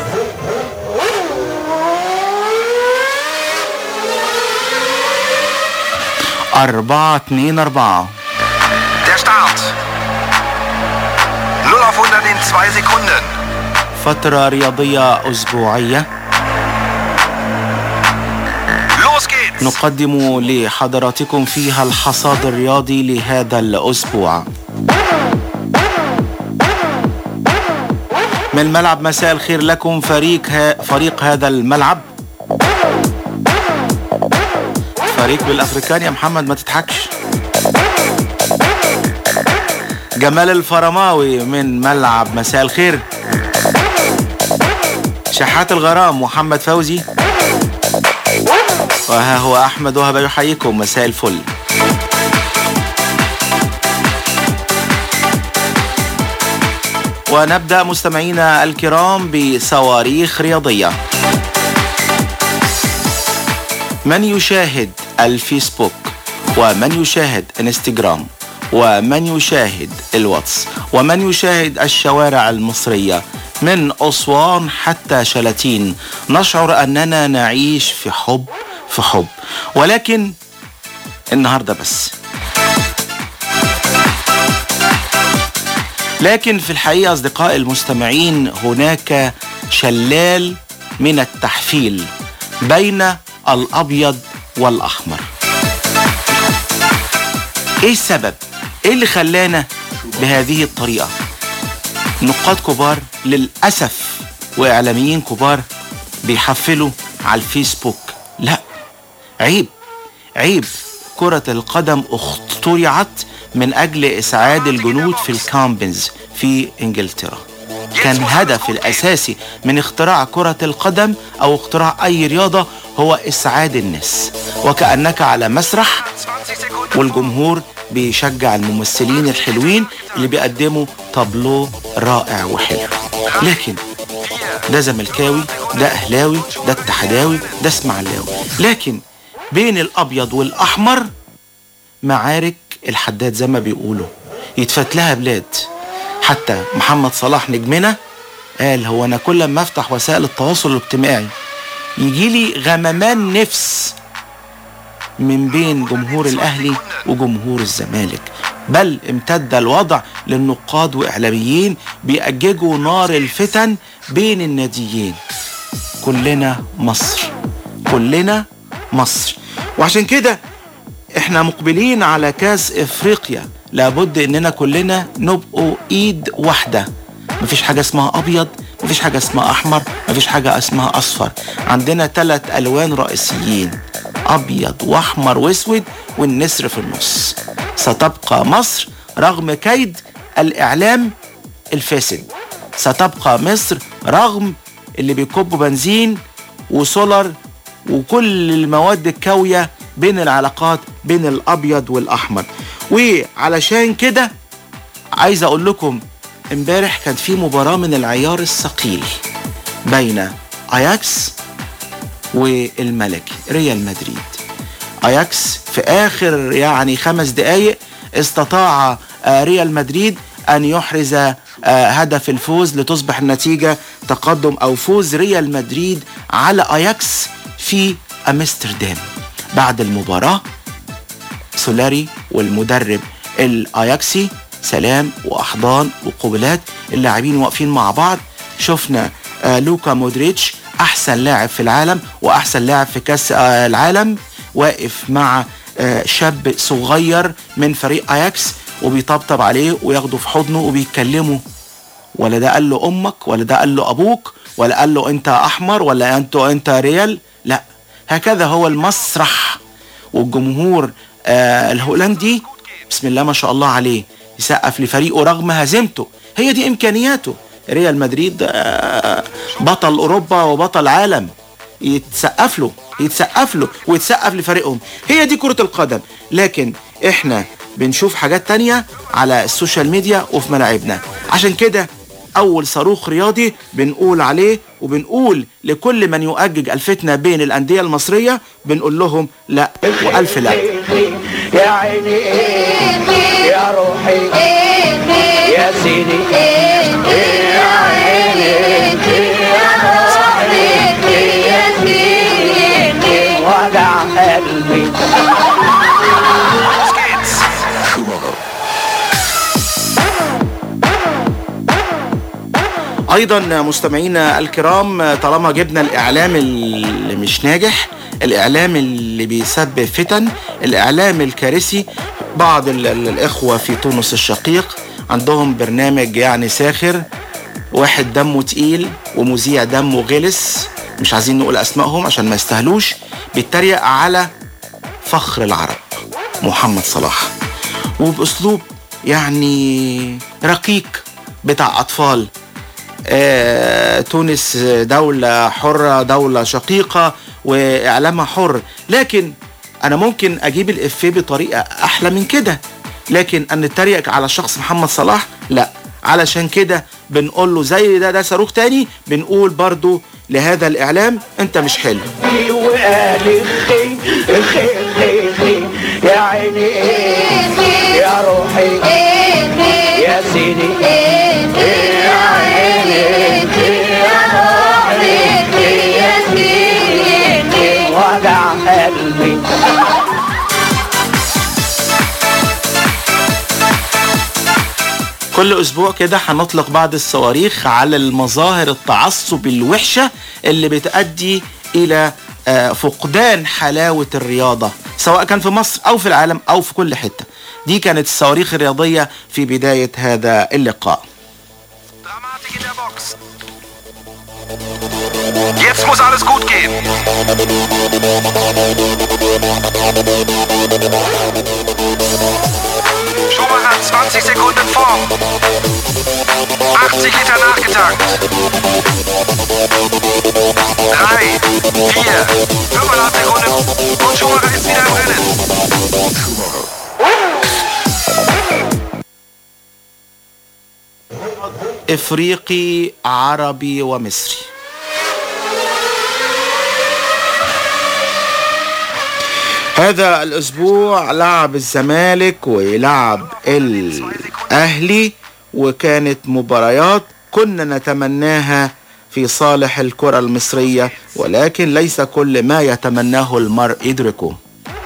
أربعة اتنين أربعة Der Start. 0 auf 100 in 2 Sekunden. فترة رياضية أسبوعية Los geht's. نقدم لحضراتكم فيها الحصاد الرياضي لهذا الأسبوع من الملعب مساء الخير لكم فريق ها فريق هذا الملعب فريق بالافريكان يا محمد ما تضحكش جمال الفرماوي من ملعب مساء الخير شحات الغرام محمد فوزي وها هو احمد وهب يحييكم مساء الفل ونبدا مستمعينا الكرام بصواريخ رياضيه من يشاهد الفيسبوك ومن يشاهد انستغرام ومن يشاهد الواتس ومن يشاهد الشوارع المصرية من أسوان حتى شلاتين نشعر أننا نعيش في حب في حب ولكن النهاردة بس لكن في الحقيقة أصدقائي المستمعين هناك شلال من التحفيل بين الأبيض والأحمر إيه السبب؟ إيه اللي خلانا بهذه الطريقة؟ نقاد كبار للأسف وإعلاميين كبار بيحفلوا على الفيسبوك لا عيب عيب كرة القدم اخترعت من أجل إسعاد الجنود في الكامبنز في إنجلترا كان الهدف الأساسي من اختراع كرة القدم أو اختراع أي رياضة هو إسعاد الناس وكأنك على مسرح والجمهور بيشجع الممثلين الحلوين اللي بيقدموا تابلو رائع وحلو لكن ده زملكاوي ده أهلاوي ده اتحداوي ده اسماعيلاوي لكن بين الأبيض والأحمر معارك الحداد زي ما بيقولوا يتفات لها بلاد حتى محمد صلاح نجمنا قال هو انا كل ما افتح وسائل التواصل الاجتماعي يجي لي غممان نفس من بين جمهور الاهلي وجمهور الزمالك بل امتد الوضع للنقاد واعلاميين بيأججوا نار الفتن بين الناديين كلنا مصر كلنا مصر وعشان كده احنا مقبلين على كاس افريقيا لابد اننا كلنا نبقوا ايد واحده مفيش حاجه اسمها ابيض مفيش حاجه اسمها احمر مفيش حاجه اسمها اصفر عندنا ثلاث الوان رئيسيين ابيض واحمر واسود والنسر في النص ستبقى مصر رغم كيد الاعلام الفاسد ستبقى مصر رغم اللي بيكبوا بنزين وسولر وكل المواد الكاويه بين العلاقات بين الابيض والاحمر وعلشان كده عايز اقول لكم امبارح كان في مباراه من العيار الثقيل بين اياكس والملكي ريال مدريد اياكس في اخر يعني خمس دقائق استطاع آه، ريال مدريد ان يحرز آه، هدف الفوز لتصبح النتيجه تقدم او فوز ريال مدريد على اياكس في امستردام بعد المباراه سولاري والمدرب الاياكسي سلام واحضان وقبلات اللاعبين واقفين مع بعض شفنا آه، لوكا مودريتش احسن لاعب في العالم واحسن لاعب في كاس آه، العالم واقف مع آه، شاب صغير من فريق اياكس وبيطبطب عليه وياخده في حضنه وبيتكلموا ولا ده قال له امك ولا ده قال له ابوك ولا قال له انت احمر ولا انت انت ريال لا هكذا هو المسرح والجمهور آه الهولندي بسم الله ما شاء الله عليه يسقف لفريقه رغم هزيمته هي دي امكانياته ريال مدريد آه بطل اوروبا وبطل عالم يتسقف له يتسقف له ويتسقف لفريقهم هي دي كرة القدم لكن احنا بنشوف حاجات تانية على السوشيال ميديا وفي ملاعبنا عشان كده اول صاروخ رياضي بنقول عليه وبنقول لكل من يؤجج الفتنة بين الاندية المصرية بنقول لهم لا والف لا يا عيني يا روحي يا سيدي يا عيني يا روحي يا سيدي وجع قلبي ايضا مستمعينا الكرام طالما جبنا الاعلام اللي مش ناجح الاعلام اللي بيسبب فتن الاعلام الكارثي بعض ال- ال- الاخوه في تونس الشقيق عندهم برنامج يعني ساخر واحد دمه تقيل ومذيع دمه غلس مش عايزين نقول اسمائهم عشان ما يستاهلوش بيتريق على فخر العرب محمد صلاح وباسلوب يعني رقيق بتاع اطفال آه، تونس دولة حرة دولة شقيقة وإعلامها حر لكن أنا ممكن أجيب الإفيه بطريقة أحلى من كده لكن أن نتريق على شخص محمد صلاح لا علشان كده بنقول له زي ده ده صاروخ تاني بنقول برضو لهذا الإعلام أنت مش حلو وقال خي خي خي خي يا عيني يا روحي يا سيدي يا عيني يا روحي يا سيدي وجع قلبي كل اسبوع كده هنطلق بعض الصواريخ على المظاهر التعصب الوحشه اللي بتؤدي الى آه، فقدان حلاوه الرياضه سواء كان في مصر او في العالم او في كل حته دي كانت الصواريخ الرياضيه في بدايه هذا اللقاء Jetzt muss alles gut gehen. Schumacher 20 Sekunden vorn. 80 Liter nachgetankt. 3, 4, 5,5 Sekunden und Schumacher ist wieder im Rennen. افريقي عربي ومصري هذا الاسبوع لعب الزمالك ويلعب الاهلي وكانت مباريات كنا نتمناها في صالح الكرة المصرية ولكن ليس كل ما يتمناه المرء يدركه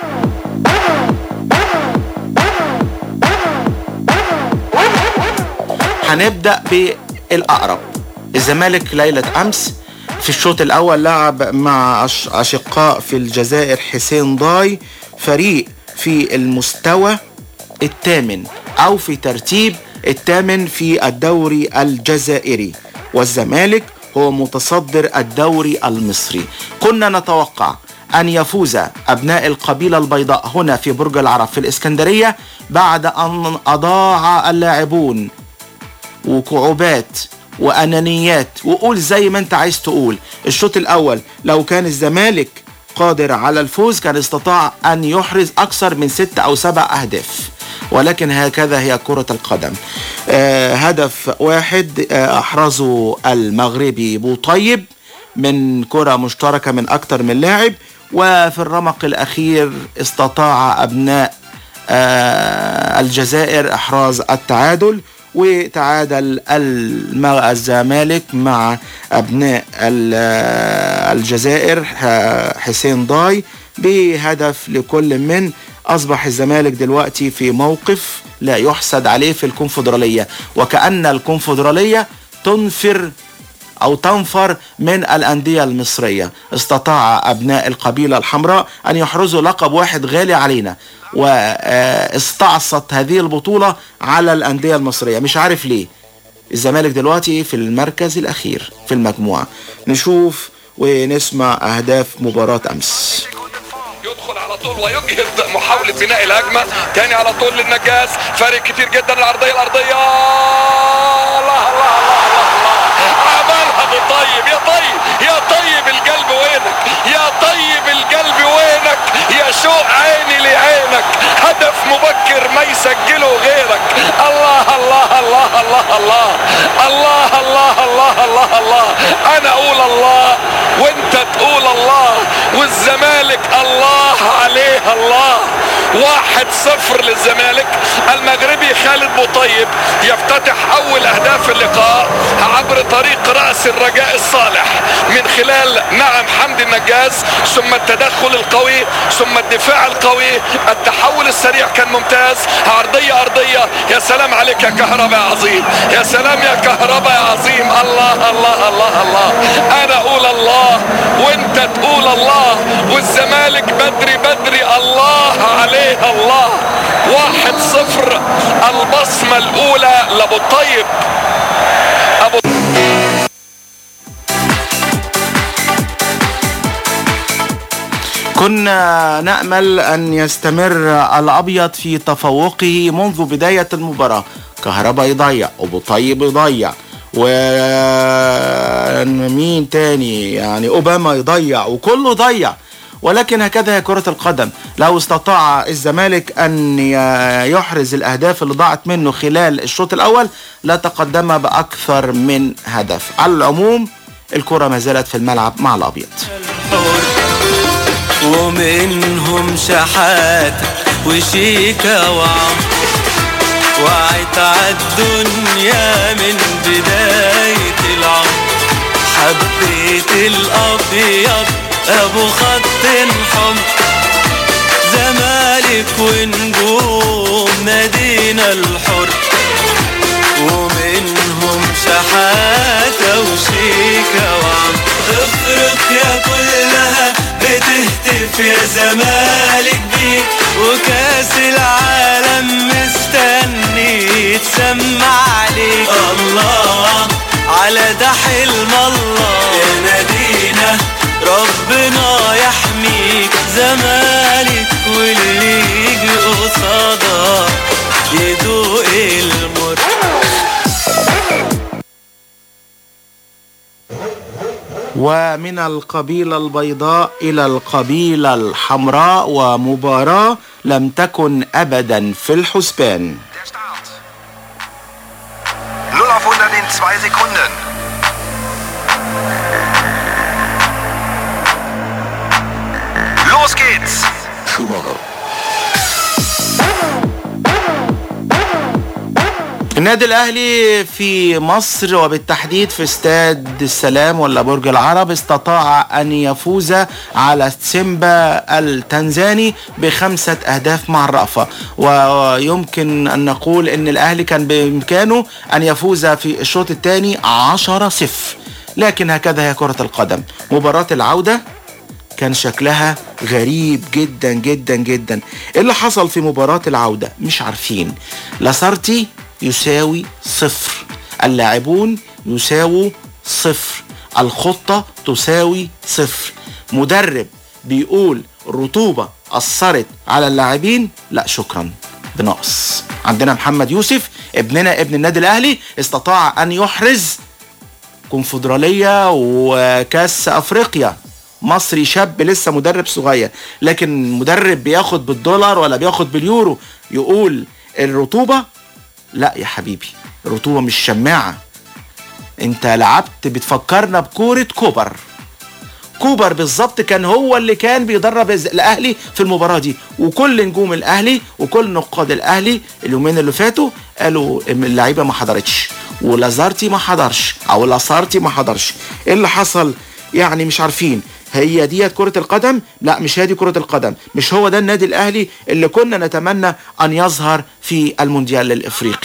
هنبدأ بالأقرب الزمالك ليلة أمس في الشوط الأول لعب مع أش- أشقاء في الجزائر حسين ضاي فريق في المستوى الثامن أو في ترتيب الثامن في الدوري الجزائري والزمالك هو متصدر الدوري المصري كنا نتوقع أن يفوز أبناء القبيلة البيضاء هنا في برج العرب في الإسكندرية بعد أن أضاع اللاعبون وكعوبات وانانيات وقول زي ما انت عايز تقول الشوط الاول لو كان الزمالك قادر على الفوز كان استطاع ان يحرز اكثر من ست او سبع اهداف ولكن هكذا هي كرة القدم آه هدف واحد آه احرزه المغربي بوطيب من كرة مشتركة من أكثر من لاعب وفي الرمق الأخير استطاع أبناء آه، الجزائر إحراز التعادل وتعادل الم- الزمالك مع أبناء ال- آه، الجزائر ح- حسين ضاي بهدف لكل من أصبح الزمالك دلوقتي في موقف لا يحسد عليه في الكونفدرالية وكأن الكونفدرالية تنفر أو تنفر من الأندية المصرية استطاع أبناء القبيلة الحمراء أن يحرزوا لقب واحد غالي علينا واستعصت هذه البطولة على الأندية المصرية مش عارف ليه الزمالك دلوقتي في المركز الأخير في المجموعة نشوف ونسمع أهداف مباراة أمس يدخل على طول ويجهد محاولة بناء الهجمة تاني على طول للنجاز فارق كتير جدا العرضية الأرضية الله الله الله الله الله عملها بطيب يا طيب يا طيب القلب وينك يا طيب القلب وينك يا شوق عيني لعينك هدف مبكر ما يسجله غيرك الله الله الله الله الله الله الله الله الله الله انا اقول الله وانت تقول الله والزمالك الله عليه الله واحد صفر للزمالك المغربي خالد بوطيب يفتتح اول اهداف اللقاء عبر طريق راس الرجاء الصالح من خلال نعم حمدي النجاز ثم التدخل القوي ثم الدفاع القوي التحول السريع كان ممتاز عرضية ارضية يا سلام عليك يا كهرباء يا عظيم يا سلام يا كهرباء يا عظيم الله الله الله الله انا اقول الله وانت تقول الله والزمالك بدري بدري الله عليه الله واحد صفر البصمة الاولى لابو الطيب ابو كنا نأمل أن يستمر الأبيض في تفوقه منذ بداية المباراة كهربا يضيع أبو طيب يضيع ومين تاني يعني أوباما يضيع وكله ضيع ولكن هكذا هي كرة القدم لو استطاع الزمالك أن يحرز الأهداف اللي ضاعت منه خلال الشوط الأول لتقدم بأكثر من هدف على العموم الكرة ما زالت في الملعب مع الأبيض ومنهم شحاتة وشيكة وعم وعيت عالدنيا من بداية العمر حبيت الأبيض أبو خط حمر زمالك ونجوم نادينا الحر ومنهم شحاتة وشيكة وعم افريقيا كلها بتهتف يا زمالك بيك وكاس العالم مستني يتسمع عليك الله على ده حلم الله يا نادينا ربنا يحميك زمالك واللي يجي قصادها يدوق المر ومن القبيلة البيضاء إلى القبيلة الحمراء ومباراة لم تكن أبدا في الحسبان 0 auf 100 in 2 Sekunden. Los geht's! النادي الأهلي في مصر وبالتحديد في استاد السلام ولا برج العرب استطاع أن يفوز على سيمبا التنزاني بخمسة أهداف مع الرأفة ويمكن أن نقول أن الأهلي كان بإمكانه أن يفوز في الشوط الثاني عشرة صفر لكن هكذا هي كرة القدم مباراة العودة كان شكلها غريب جدا جدا جدا ايه اللي حصل في مباراة العودة مش عارفين لاسارتي يساوي صفر اللاعبون يساووا صفر الخطة تساوي صفر مدرب بيقول الرطوبة أثرت على اللاعبين لا شكرا بنقص عندنا محمد يوسف ابننا ابن النادي الأهلي استطاع أن يحرز كونفدرالية وكاس أفريقيا مصري شاب لسه مدرب صغير لكن مدرب بياخد بالدولار ولا بياخد باليورو يقول الرطوبة لا يا حبيبي الرطوبة مش شماعة انت لعبت بتفكرنا بكورة كوبر كوبر بالظبط كان هو اللي كان بيدرب الز- الاهلي في المباراه دي وكل نجوم الاهلي وكل نقاد الاهلي اليومين اللي فاتوا قالوا إن اللعيبه ما حضرتش ولازارتي ما حضرش او لاسارتي ما حضرش ايه اللي حصل يعني مش عارفين هي ديت كرة القدم؟ لا مش هي دي كرة القدم، مش هو ده النادي الأهلي اللي كنا نتمنى أن يظهر في المونديال الإفريقي.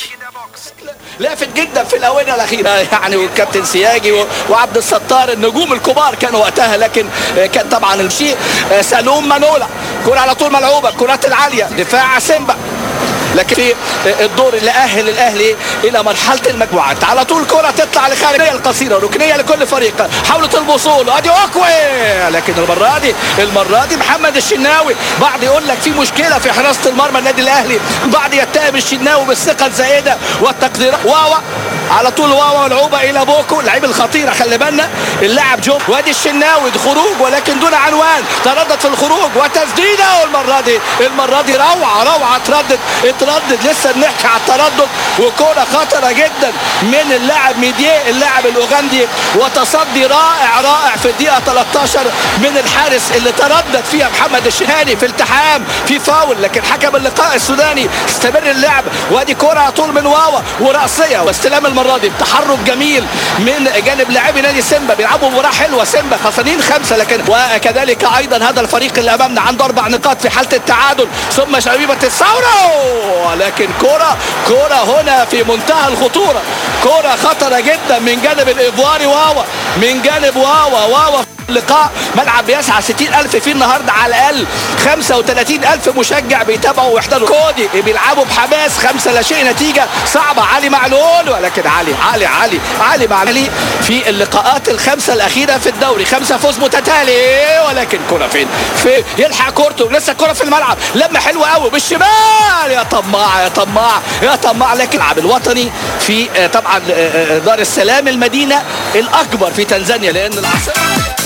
لافت جدا في الاونه الاخيره يعني والكابتن سياجي و- وعبد الستار النجوم الكبار كانوا وقتها لكن آه، كان طبعا الشيء آه، سالوم مانولا كره على طول ملعوبه الكرات العاليه دفاع سيمبا لكن في آه، الدور اللي اهل الاهلي الى مرحله المجموعات على طول كره تطلع لخارجيه القصيره ركنيه لكل فريق حاولت الوصول ادي اوكوي لكن المره دي المره دي محمد الشناوي بعض يقول لك في مشكله في حراسه المرمى النادي الاهلي البعض يتهم الشناوي بالثقه الزائده والتقدير واوا على طول واوا ملعوبه الى بوكو اللعيب الخطيره خلي بالنا اللاعب جو وادي الشناوي خروج ولكن دون عنوان تردد في الخروج وتسديده والمره دي المره دي روعه روعه تردد اتردد لسه بنحكي على التردد وكره خطره جدا من اللاعب ميديه اللاعب الاوغندي وتصدي رائع رائع في الدقيقه 13 من الحارس اللي تردد فيها محمد الشهاني في التحام في فاول لكن حكم اللقاء السوداني استمر اللعب وادي كره على طول من واوا وراسيه واستلام المره دي بتحرك جميل من جانب لاعبي نادي سيمبا بيلعبوا مباراه حلوه سيمبا خسرانين خمسه لكن وكذلك ايضا هذا الفريق اللي امامنا عنده اربع نقاط في حاله التعادل ثم شبيبه الثوره لكن كره كره هنا في منتهى الخطوره كره خطره جدا من جانب الايفواري واوا من جانب واوا واوا لقاء ملعب بيسعى 60 ألف فيه النهاردة على الأقل 35 ألف مشجع بيتابعوا ويحضروا كودي بيلعبوا بحماس خمسة لا شيء نتيجة صعبة علي معلول ولكن علي علي علي علي معلول في اللقاءات الخمسة الأخيرة في الدوري خمسة فوز متتالي ولكن كرة فين في يلحق كورته لسه كرة في الملعب لما حلوة قوي بالشمال يا طماع يا طماع يا طماع لكن اللاعب الوطني في آه، طبعا آه، آه، دار السلام المدينة الأكبر في تنزانيا لأن العاصمة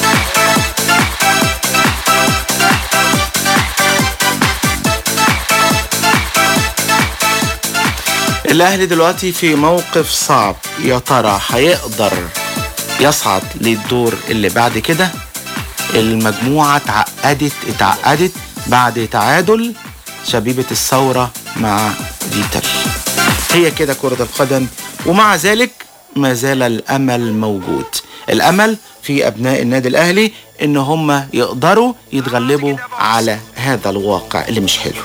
الاهلي دلوقتي في موقف صعب يا ترى هيقدر يصعد للدور اللي بعد كده المجموعة اتعقدت اتعقدت بعد تعادل شبيبة الثورة مع فيتر هي كده كرة القدم ومع ذلك ما زال الأمل موجود الأمل في أبناء النادي الأهلي إن هم يقدروا يتغلبوا على هذا الواقع اللي مش حلو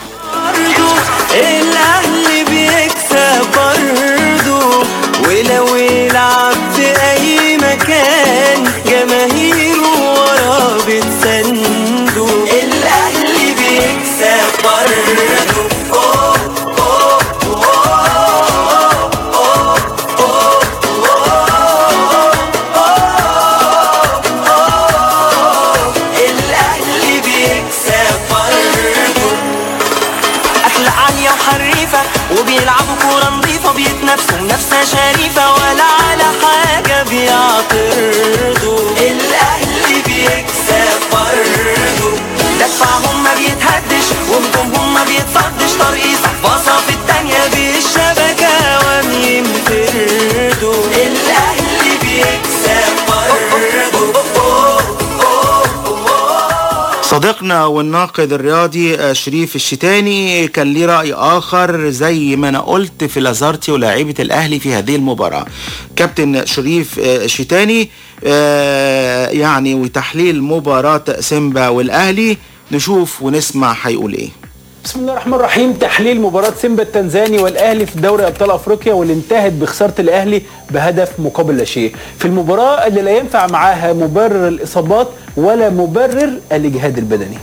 الاهلي بيكسب برضه ولو يلعب في اي مكان جماهيره وراه بتسنده الاهلي بيكسب برضه أوه، أوه، أوه، أوه، أوه، أوه. الاهلي بيكسب برضه أكل عالية وحريفة وبيلعبوا كورة نظيفة بيتنافسوا منافسة شريفة ولا على حاجة بيعترضوا الأهلي بيكسب برضه دفعهم ما بيتهدش وهجومهم ما بيتصدش ترقيصة باصة في التانية بالشبكة وام ينفردوا الأهلي بيكسب برضه صديقنا والناقد الرياضي آه، شريف الشتاني كان ليه رأي آخر زي ما أنا قلت في لازارتي ولاعيبة الأهلي في هذه المباراة كابتن شريف آه، الشتاني آه، يعني وتحليل مباراة سيمبا والأهلي نشوف ونسمع هيقول إيه بسم الله الرحمن الرحيم تحليل مباراة سيمبا التنزاني والأهلي في دوري أبطال أفريقيا واللي انتهت بخسارة الأهلي بهدف مقابل لا شيء في المباراة اللي لا ينفع معاها مبرر الإصابات ولا مبرر الإجهاد البدني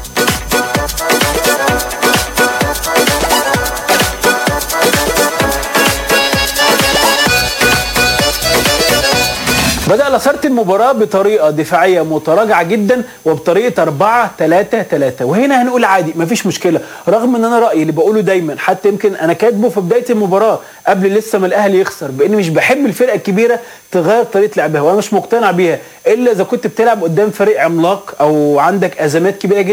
بدأ لاسارتي المباراة بطريقة دفاعية متراجعة جدا وبطريقة 4 3 3 وهنا هنقول عادي مفيش مشكلة رغم ان انا رأيي اللي بقوله دايما حتى يمكن انا كاتبه في بداية المباراة قبل لسه ما الاهلي يخسر بان مش بحب الفرقة الكبيرة تغير طريقة لعبها وانا مش مقتنع بيها الا اذا كنت بتلعب قدام فريق عملاق او عندك ازمات كبيرة جدا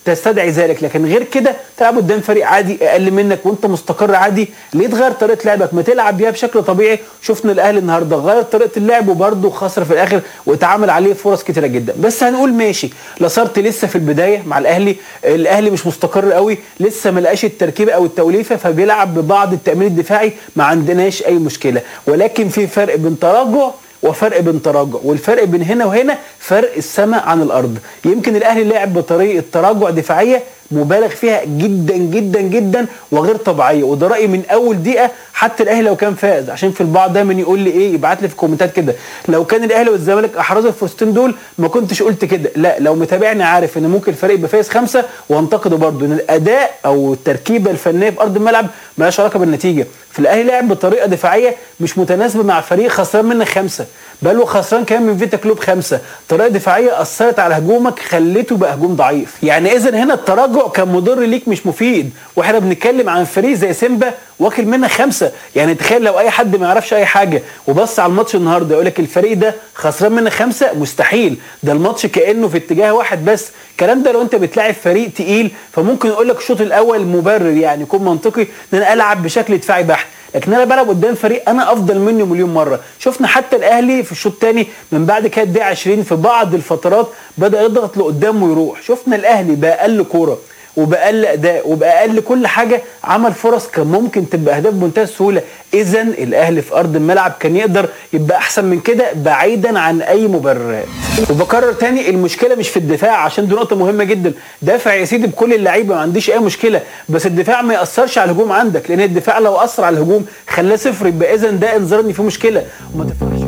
تستدعي ذلك لكن غير كده تلعب قدام فريق عادي اقل منك وانت مستقر عادي ليه تغير طريقه لعبك ما تلعب بيها بشكل طبيعي شفنا الاهلي النهارده غير طريقه اللعب وبرده خسر في الاخر واتعمل عليه فرص كتيره جدا بس هنقول ماشي لاسارت لسه في البدايه مع الاهلي الاهلي مش مستقر قوي لسه ما لقاش التركيبه او التوليفه فبيلعب ببعض التامين الدفاعي ما عندناش اي مشكله ولكن في فرق بين تراجع وفرق بين تراجع والفرق بين هنا وهنا فرق السماء عن الارض يمكن الاهلي لعب بطريقه تراجع دفاعيه مبالغ فيها جدا جدا جدا وغير طبيعيه وده رايي من اول دقيقه حتى الاهلي لو كان فاز عشان في البعض دايما يقول لي ايه يبعت لي في الكومنتات كده لو كان الاهلي والزمالك احرزوا الفرصتين دول ما كنتش قلت كده لا لو متابعني عارف ان ممكن الفريق يبقى فايز خمسه وانتقده برضه ان الاداء او التركيبه الفنيه في ارض الملعب مالهاش علاقه بالنتيجه فالاهلي لعب بطريقه دفاعيه مش متناسبه مع فريق خسران منك خمسه بل وخسران كمان من فيتا كلوب خمسه طريقه دفاعيه اثرت على هجومك خليته بقى هجوم ضعيف يعني اذا هنا التراجع كان مضر ليك مش مفيد واحنا بنتكلم عن فريق زي سيمبا واكل منك خمسه يعني تخيل لو اي حد ما يعرفش اي حاجه وبص على الماتش النهارده يقول لك الفريق ده خسران منك خمسه مستحيل ده الماتش كانه في اتجاه واحد بس الكلام ده لو انت بتلاعب فريق تقيل فممكن يقول لك الشوط الاول مبرر يعني يكون منطقي ان انا العب بشكل دفاعي بحت لكن انا بلعب قدام فريق انا افضل منه مليون مره شفنا حتى الاهلي في الشوط الثاني من بعد كده الدقيقه 20 في بعض الفترات بدا يضغط لقدام ويروح شفنا الاهلي باقل كوره وباقل اداء وباقل كل حاجه عمل فرص كان ممكن تبقى اهداف بمنتهى السهوله اذا الاهلي في ارض الملعب كان يقدر يبقى احسن من كده بعيدا عن اي مبررات وبكرر تاني المشكله مش في الدفاع عشان دي نقطه مهمه جدا دافع يا سيدي بكل اللعيبه ما عنديش اي مشكله بس الدفاع ما ياثرش على الهجوم عندك لان الدفاع لو اثر على الهجوم خلاه صفر يبقى اذا ده انذار ان في مشكله وما تفرحش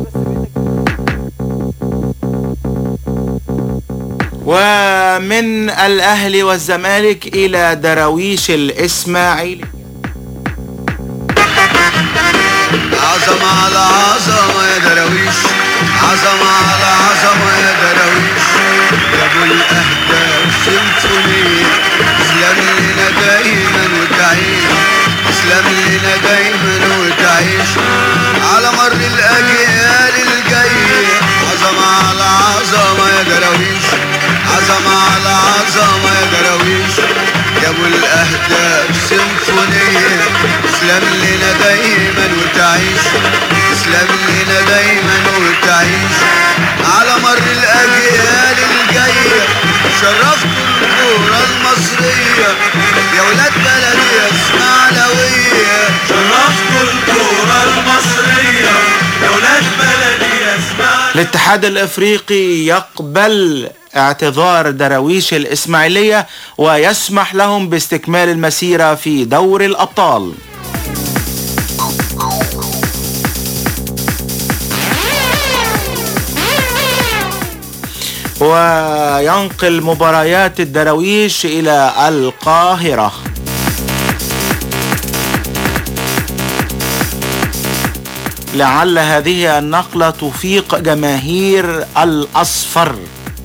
ومن الأهلي والزمالك إلى دراويش الإسماعيلي عظمة على عظمة يا دراويش عظمة على عظمة يا دراويش جابوا الأهداف سيمفونية اسلام لنا دايما وتعيش اسلام لنا دايما وتعيش على مر الأجيال الجاية عظمة على عظمة يا دراويش عظمة على عظمة يا دراويش جابوا الأهداف سيمفونية اسلام لنا دايما وتعيش اسلام لنا دايما وتعيش على مر الأجيال الجاية شرفتوا الكورة المصرية يا ولاد بلدي يا اسماعيلوية شرفتوا الكورة المصرية يا ولاد بلدي يا اسماعيلوية الاتحاد الافريقي يقبل اعتذار دراويش الاسماعيليه ويسمح لهم باستكمال المسيره في دور الابطال وينقل مباريات الدراويش الى القاهره لعل هذه النقله تفيق جماهير الاصفر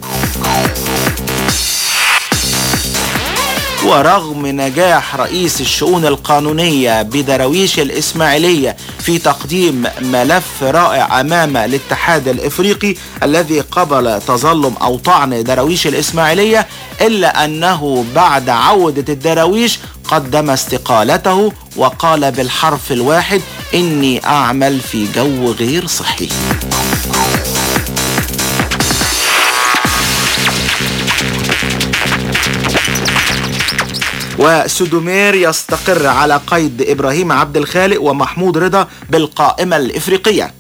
ورغم نجاح رئيس الشؤون القانونية بدراويش الإسماعيلية في تقديم ملف رائع أمام الاتحاد الإفريقي الذي قبل تظلم أو طعن دراويش الإسماعيلية إلا أنه بعد عودة الدراويش قدم استقالته وقال بالحرف الواحد إني أعمل في جو غير صحي وسودومير يستقر على قيد إبراهيم عبد الخالق ومحمود رضا بالقائمة الإفريقية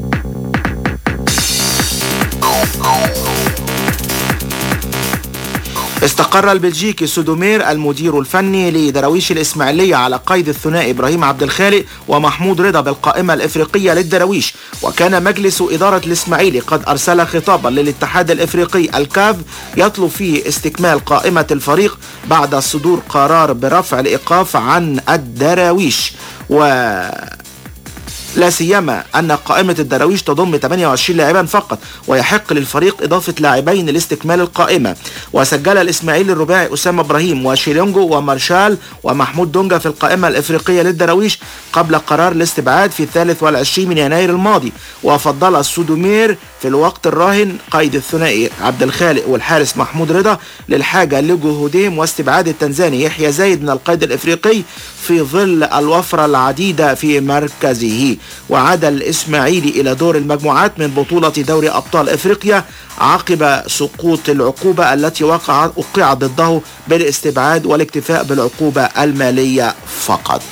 استقر البلجيكي سودومير المدير الفني لدراويش الإسماعيلية على قيد الثنائي إبراهيم عبد الخالق ومحمود رضا بالقائمة الإفريقية للدراويش وكان مجلس إدارة الإسماعيلي قد أرسل خطابا للاتحاد الإفريقي الكاف يطلب فيه استكمال قائمة الفريق بعد صدور قرار برفع الإيقاف عن الدراويش و لا سيما أن قائمة الدراويش تضم 28 لاعبا فقط ويحق للفريق إضافة لاعبين لاستكمال القائمة وسجل الإسماعيلي الرباعي أسامة إبراهيم وشيلونجو ومارشال ومحمود دونجا في القائمة الإفريقية للدراويش قبل قرار الاستبعاد في الثالث والعشرين من يناير الماضي وفضل السودومير في الوقت الراهن قيد الثنائي عبد الخالق والحارس محمود رضا للحاجة لجهودهم واستبعاد التنزاني يحيى زايد من القيد الإفريقي في ظل الوفرة العديدة في مركزه وعاد الإسماعيلي إلى دور المجموعات من بطولة دوري أبطال إفريقيا عقب سقوط العقوبة التي وقع وقع ضده بالاستبعاد والاكتفاء بالعقوبة المالية فقط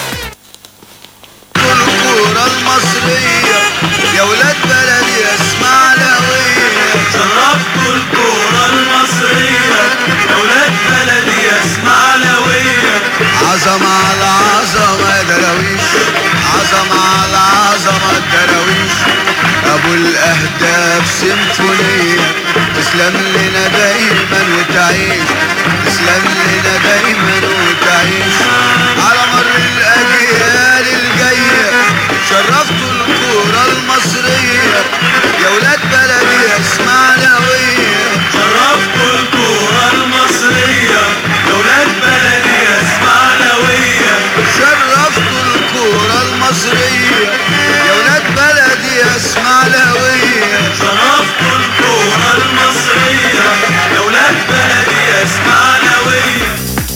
الكورة المصرية يا ولاد بلدي اسمع لوية شرفتوا الكورة المصرية يا ولاد بلدي اسمع لوية عظمة على عظمة يا دراويش عظمة على عظمة الدراويش ابو الاهداف سيمفونية تسلم لنا دايما وتعيش تسلم لنا دايما وتعيش على مر الاجيال الجاية شرفتوا الكورة المصرية يا ولاد بلدي اسمع لوية شرفتوا الكورة المصرية يا ولاد بلدي اسمع لوية شرفتوا الكورة المصرية يا ولاد بلدي اسمع لوية شرفتوا الكورة المصرية يا ولاد بلدي اسمع لوية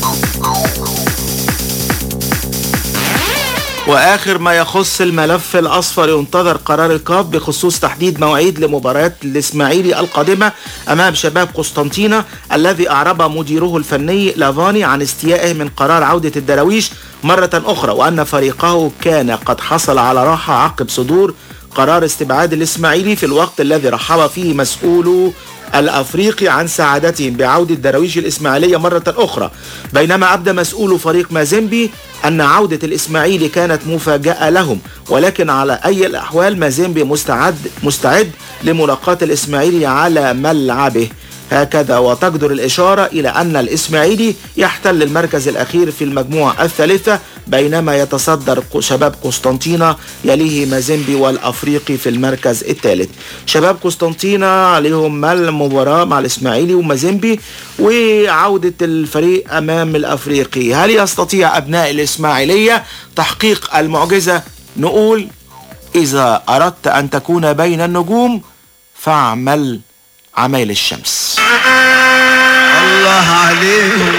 واخر ما يخص الملف الاصفر ينتظر قرار الكاف بخصوص تحديد مواعيد لمباريات الاسماعيلي القادمه امام شباب قسطنطينه الذي اعرب مديره الفني لافاني عن استيائه من قرار عوده الدراويش مره اخرى وان فريقه كان قد حصل على راحه عقب صدور قرار استبعاد الاسماعيلي في الوقت الذي رحب فيه مسؤولو الافريقي عن سعادتهم بعوده الدراويش الاسماعيليه مره اخرى بينما ابدى مسؤول فريق مازيمبي ان عوده الاسماعيلي كانت مفاجاه لهم ولكن على اي الاحوال مازيمبي مستعد مستعد لملاقاه الاسماعيلي على ملعبه هكذا وتجدر الإشارة إلى أن الإسماعيلي يحتل المركز الأخير في المجموعة الثالثة بينما يتصدر شباب قسطنطينة يليه مازيمبي والأفريقي في المركز الثالث شباب قسطنطينة عليهم المباراة مع الإسماعيلي ومازيمبي وعودة الفريق أمام الأفريقي هل يستطيع أبناء الإسماعيلية تحقيق المعجزة نقول إذا أردت أن تكون بين النجوم فاعمل عمايل الشمس الله عليهم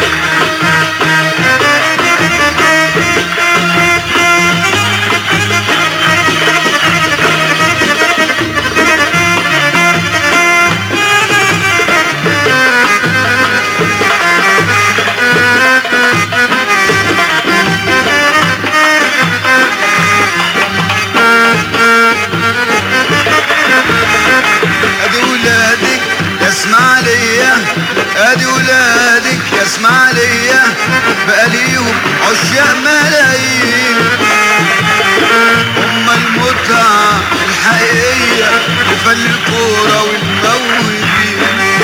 ادي ولادك يا اسماعيلية ادي ولادك يا اسماعيلية بقى ليهم عشاق ملايين هم المتعة الحقيقية وفن الكورة والموهوبين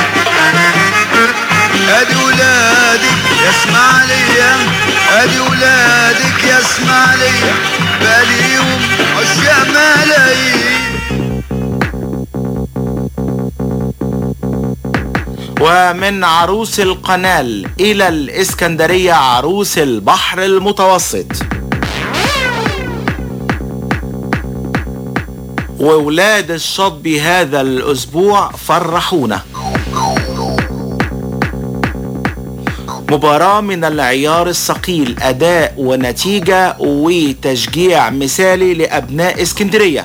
ادي ولادك يا اسماعيلية ادي ولادك يا اسماعيلية بقى ليهم عشاق ملايين ومن عروس القنال إلى الإسكندرية عروس البحر المتوسط وولاد الشطبي هذا الأسبوع فرحونا مباراة من العيار الثقيل أداء ونتيجة وتشجيع مثالي لأبناء اسكندرية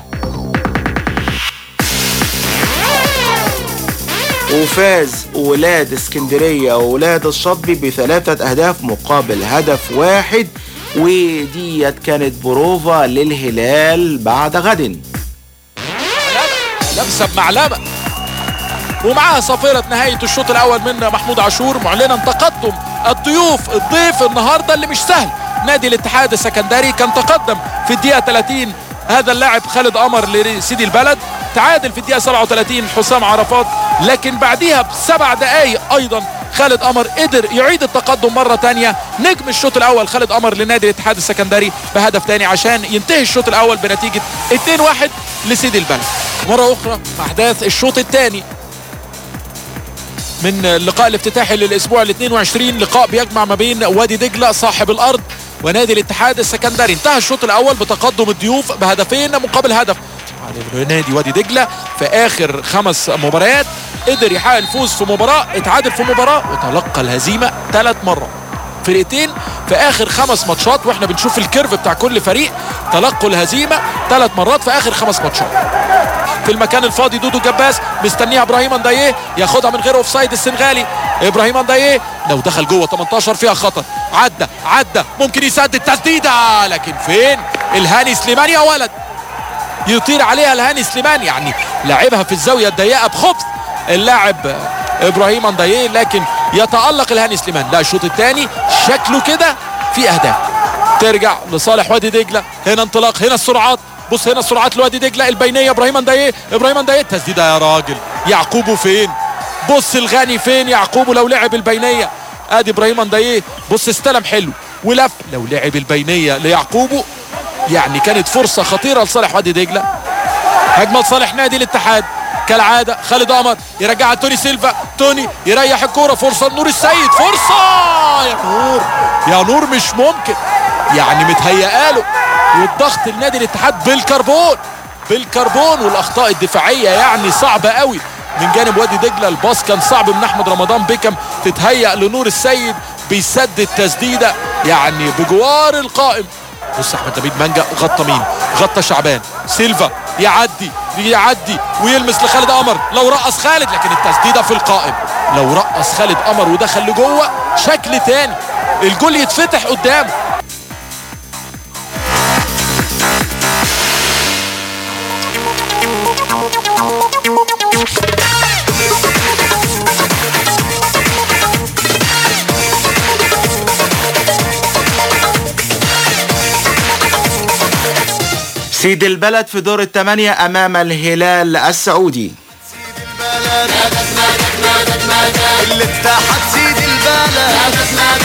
وفاز ولاد اسكندرية وولاد الشطبي بثلاثة أهداف مقابل هدف واحد وديت كانت بروفا للهلال بعد غد لمسه بمعلمه ومعاها صافره نهايه الشوط الاول من محمود عاشور معلنا تقدم الضيوف الضيف النهارده اللي مش سهل نادي الاتحاد السكندري كان تقدم في الدقيقه 30 هذا اللاعب خالد قمر لسيدي البلد تعادل في الدقيقه 37 حسام عرفات لكن بعديها بسبع دقائق ايضا خالد قمر قدر يعيد التقدم مرة تانية نجم الشوط الاول خالد قمر لنادي الاتحاد السكندري بهدف تاني عشان ينتهي الشوط الاول بنتيجة 2-1 لسيدي البلد مرة اخرى مع احداث الشوط الثاني من اللقاء الافتتاحي للاسبوع ال 22 لقاء بيجمع ما بين وادي دجله صاحب الارض ونادي الاتحاد السكندري انتهى الشوط الاول بتقدم الضيوف بهدفين مقابل هدف نادي وادي دجله في اخر خمس مباريات قدر يحقق الفوز في مباراه اتعادل في مباراه وتلقى الهزيمه ثلاث مرات فرقتين في اخر خمس ماتشات واحنا بنشوف الكيرف بتاع كل فريق تلقوا الهزيمه ثلاث مرات في اخر خمس ماتشات في المكان الفاضي دودو جباس مستنيها ابراهيم اندايه ياخدها من غير اوفسايد السنغالي ابراهيم اندايه لو دخل جوه 18 فيها خطر عدى عدى ممكن يسدد تسديده لكن فين الهاني سليمان يا ولد يطير عليها الهاني سليمان يعني لعبها في الزاويه الضيقه بخبث اللاعب ابراهيم اندايه لكن يتالق الهاني سليمان لا الشوط الثاني شكله كده في اهداف ترجع لصالح وادي دجله هنا انطلاق هنا السرعات بص هنا السرعات لوادي دجله البينيه ابراهيم اندايه ابراهيم اندايه تسديده يا راجل يعقوبه فين بص الغني فين يعقوبه لو لعب البينيه ادي ابراهيم اندايه بص استلم حلو ولف لو لعب البينيه ليعقوبه يعني كانت فرصه خطيره لصالح وادي دجله هجمه لصالح نادي الاتحاد كالعاده خالد قمر يرجعها توني سيلفا توني يريح الكوره فرصه لنور السيد فرصه يا نور يا نور مش ممكن يعني متهيأله والضغط النادي الاتحاد بالكربون بالكربون والاخطاء الدفاعيه يعني صعبه قوي من جانب وادي دجله الباص كان صعب من احمد رمضان بيكم تتهيأ لنور السيد بيسدد تسديده يعني بجوار القائم بص احمد نبيل مانجا غطى مين غطى شعبان سيلفا يعدي يعدي ويلمس لخالد قمر لو رقص خالد لكن التسديده في القائم لو رقص خالد قمر ودخل لجوه شكل تاني الجول يتفتح قدامه سيد البلد في دور الثمانية أمام الهلال السعودي الاتحاد سيد البلد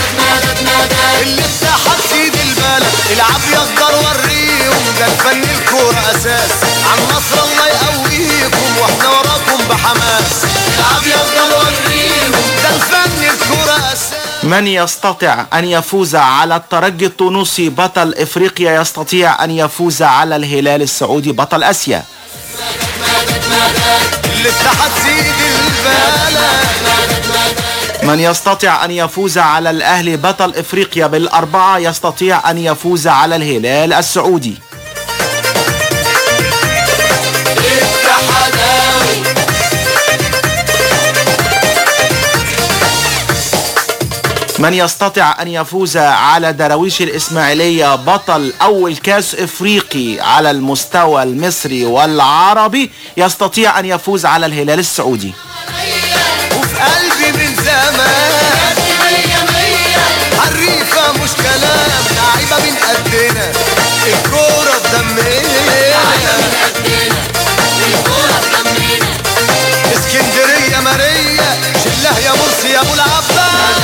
الاتحاد سيد البلد العب يقدر وريهم ده الفن الكورة اساس عن مصر الله يقويكم واحنا وراكم بحماس العب يقدر وريهم ده الفن الكورة اساس من يستطيع أن يفوز على الترجي التونسي بطل إفريقيا يستطيع أن يفوز على الهلال السعودي بطل آسيا الاتحاد سيد البلد من يستطيع أن يفوز على الأهلي بطل إفريقيا بالأربعة يستطيع أن يفوز على الهلال السعودي من يستطيع أن يفوز على دراويش الإسماعيلية بطل أول كاس إفريقي على المستوى المصري والعربي يستطيع أن يفوز على الهلال السعودي وفي قلبي من زمان حريفة مش كلام لعيبة من قدنا الكورة في دمنا اسكندرية مارية شله يا مرسي يا ابو العباس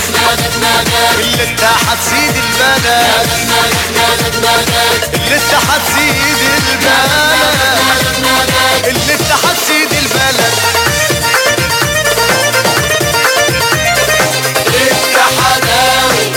الاتحاد سيد البلد الاتحاد سيد البلد الاتحاد سيد البلد اتحداوي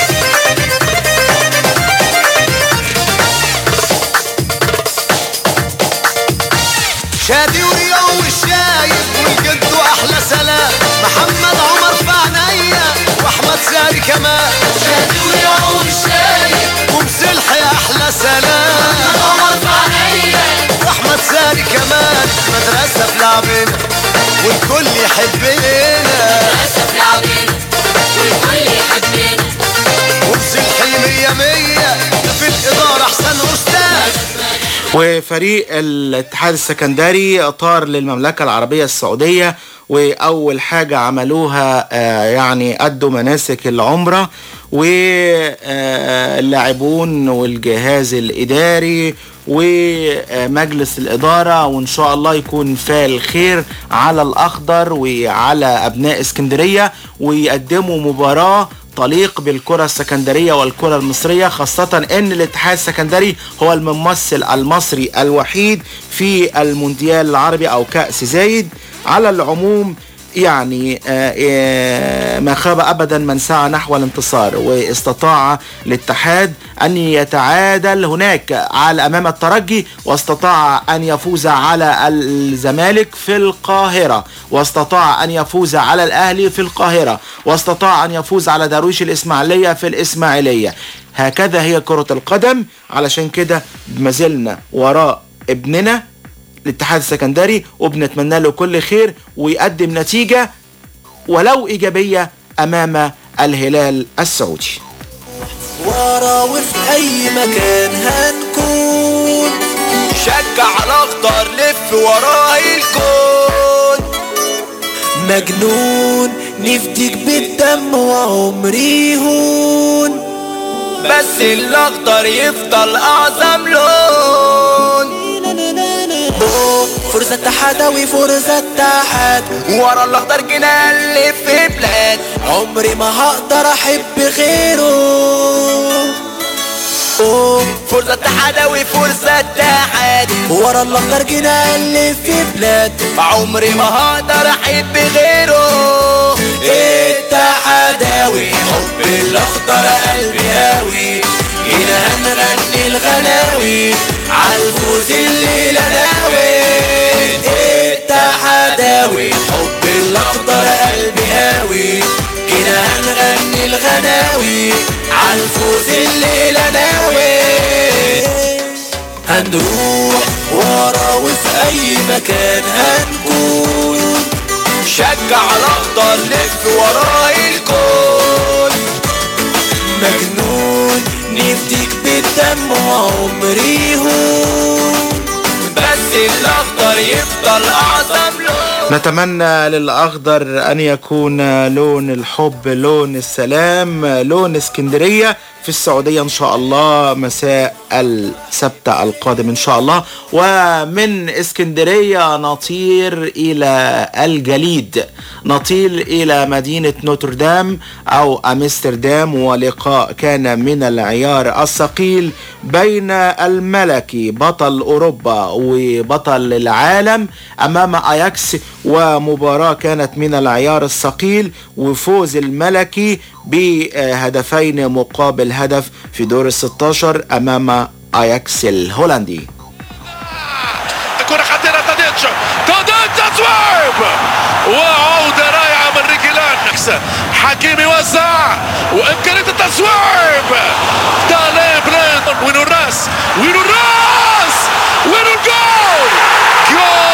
شادي وريو والشايب والجد واحلى سلام محمد عمر في عينيا واحمد ساري كمان شادي وريو والشايب ومسلحي احلى سلام محمد عمر في عينيا واحمد ساري كمان مدرسه في لعبنا والكل يحبنا مدرسه في لعبنا والكل يحبنا ومسلحي مية مية في الإدارة أحسن أستاذ وفريق الاتحاد السكندري طار للمملكة العربية السعودية وأول حاجة عملوها آه، يعني أدوا مناسك العمرة واللاعبون والجهاز الإداري ومجلس الإدارة وإن شاء الله يكون فال خير على الأخضر وعلى أبناء اسكندرية ويقدموا مباراة تليق بالكرة السكندرية والكرة المصرية خاصة ان الاتحاد السكندري هو الممثل المصري الوحيد في المونديال العربي او كأس زايد على العموم يعني آه، آه، ما خاب ابدا من سعى نحو الانتصار واستطاع الاتحاد ان يتعادل هناك على امام الترجي واستطاع ان يفوز على الزمالك في القاهره واستطاع ان يفوز على الاهلي في القاهره واستطاع ان يفوز على درويش الاسماعيليه في الاسماعيليه هكذا هي كره القدم علشان كده ما زلنا وراء ابننا الاتحاد السكندري وبنتمنى له كل خير ويقدم نتيجة ولو إيجابية أمام الهلال السعودي ورا وفي اي مكان هنكون شجع الاخضر لف وراه الكون مجنون نفديك بالدم وعمري يهون بس الاخضر يفضل اعظم لون أوه، فرصة تحداوي فرصة تحت ورا الاخضر جينا نلف في بلاد عمري ما هقدر احب غيره أوه، فرصة تحداوي فرصة تحت ورا الاخضر جينا نلف في بلاد عمري ما هقدر احب غيره التحداوي حب الاخضر قلبي هاوي جينا هنغني الغناوي عالفوز الليلة ناوي التحداوي حب الاخضر قلبي هاوي جينا هنغني الغناوي عالفوز الليلة ناوي هنروح ورا وفي اي مكان هنكون شجع الاخضر لف وراه الكون مجنون نفديك بالدم وعمري يهون بس الاخضر يفضل اعظم لون نتمنى للأخضر أن يكون لون الحب لون السلام لون اسكندرية في السعودية إن شاء الله مساء السبت القادم إن شاء الله ومن اسكندرية نطير إلى الجليد نطير إلى مدينة نوتردام أو أمستردام ولقاء كان من العيار الثقيل بين الملكي بطل أوروبا وبطل العالم أمام أياكس ومباراة كانت من العيار الثقيل وفوز الملكي بهدفين مقابل هدف في دور الستاشر أمام أياكس الهولندي كرة خطيرة تاديتش تاديتش تصويب وعودة رائعة من ريكيلان حكيم يوزع وإمكانية التصويب طالب بلين وينو الراس وينو الراس وينو الجول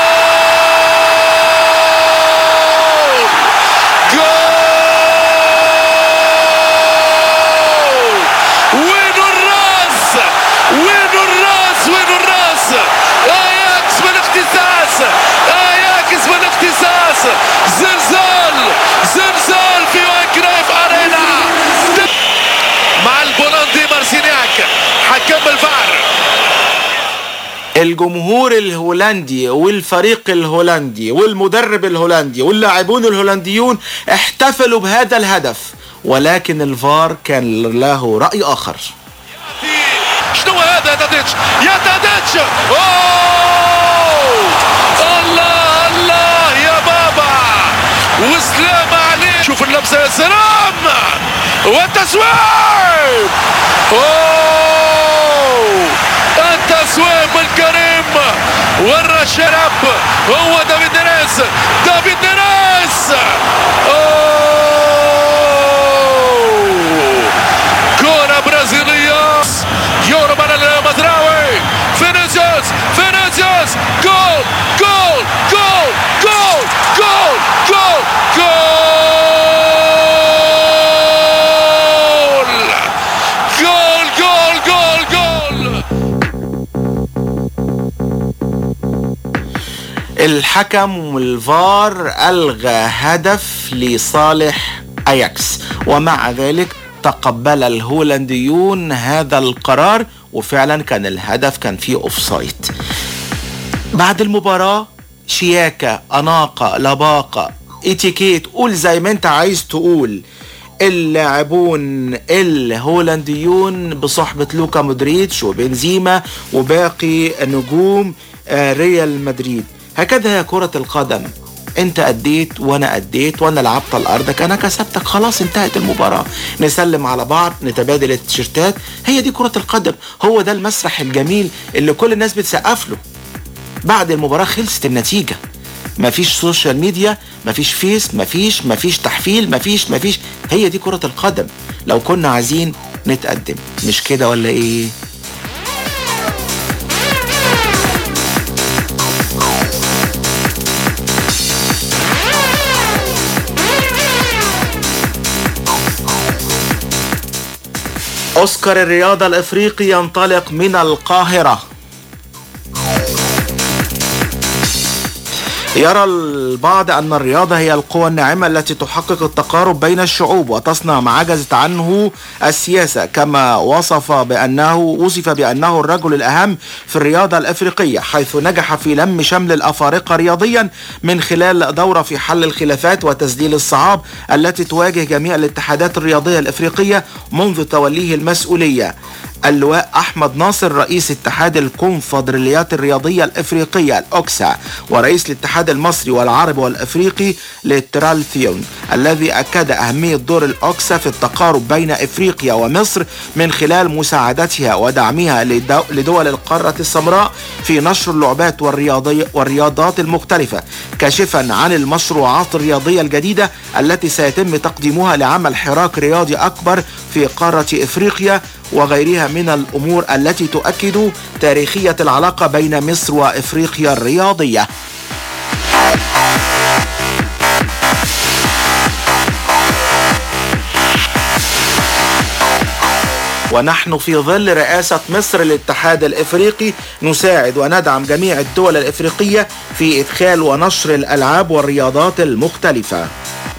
جول جول وينو الراس وينو الراس وينو الراس اياكس بالاختصاص اياكس بالاختصاص زلزال زلزال في وكرايف ارينا مع البولندي مارسينياك حكم الفار الجمهور الهولندي والفريق الهولندي والمدرب الهولندي واللاعبون الهولنديون احتفلوا بهذا الهدف ولكن الفار كان له رأي آخر شنو هذا يا تاديتش يا تاديتش اوه الله الله يا بابا وسلام عليك شوف اللمسه يا سلام والتسويب اوه التسويب الكريم والرشرب هو دافيد نيريس دافيد نيريس اوه كرة برازيلية يورب على المزراوي فينيسيوس فينيسيوس جول جول جول جول جول جول جول جول جول جول جول الحكم والفار ألغى هدف لصالح أياكس ومع ذلك تقبل الهولنديون هذا القرار وفعلا كان الهدف كان فيه اوفسايد بعد المباراة شياكة أناقة لباقة اتيكيت قول زي ما انت عايز تقول اللاعبون الهولنديون بصحبة لوكا مودريتش وبنزيما وباقي نجوم آه، ريال مدريد هكذا هي كرة القدم انت اديت وانا اديت وانا لعبت على ارضك انا كسبتك خلاص انتهت المباراة نسلم على بعض نتبادل التيشيرتات هي دي كرة القدم هو ده المسرح الجميل اللي كل الناس بتسقف له بعد المباراة خلصت النتيجة مفيش سوشيال ميديا مفيش فيس مفيش مفيش تحفيل مفيش مفيش هي دي كرة القدم لو كنا عايزين نتقدم مش كده ولا ايه اوسكار الرياضة الافريقي ينطلق من القاهرة يرى البعض أن الرياضة هي القوى الناعمة التي تحقق التقارب بين الشعوب وتصنع ما عجزت عنه السياسة كما وصف بأنه وصف بأنه الرجل الأهم في الرياضة الأفريقية حيث نجح في لم شمل الأفارقة رياضيا من خلال دورة في حل الخلافات وتسديل الصعاب التي تواجه جميع الاتحادات الرياضية الأفريقية منذ توليه المسؤولية اللواء أحمد ناصر رئيس اتحاد الكونفدراليات الرياضية الإفريقية الأوكسا ورئيس الاتحاد المصري والعربي والإفريقي للترالثيون الذي أكد أهمية دور الأوكسا في التقارب بين إفريقيا ومصر من خلال مساعدتها ودعمها لدو- لدول القارة السمراء في نشر اللعبات والرياضي والرياضات المختلفة كاشفا عن المشروعات الرياضية الجديدة التي سيتم تقديمها لعمل حراك رياضي أكبر في قارة إفريقيا وغيرها من الأمور التي تؤكد تاريخية العلاقة بين مصر وإفريقيا الرياضية ونحن في ظل رئاسة مصر للاتحاد الإفريقي نساعد وندعم جميع الدول الإفريقية في إدخال ونشر الألعاب والرياضات المختلفة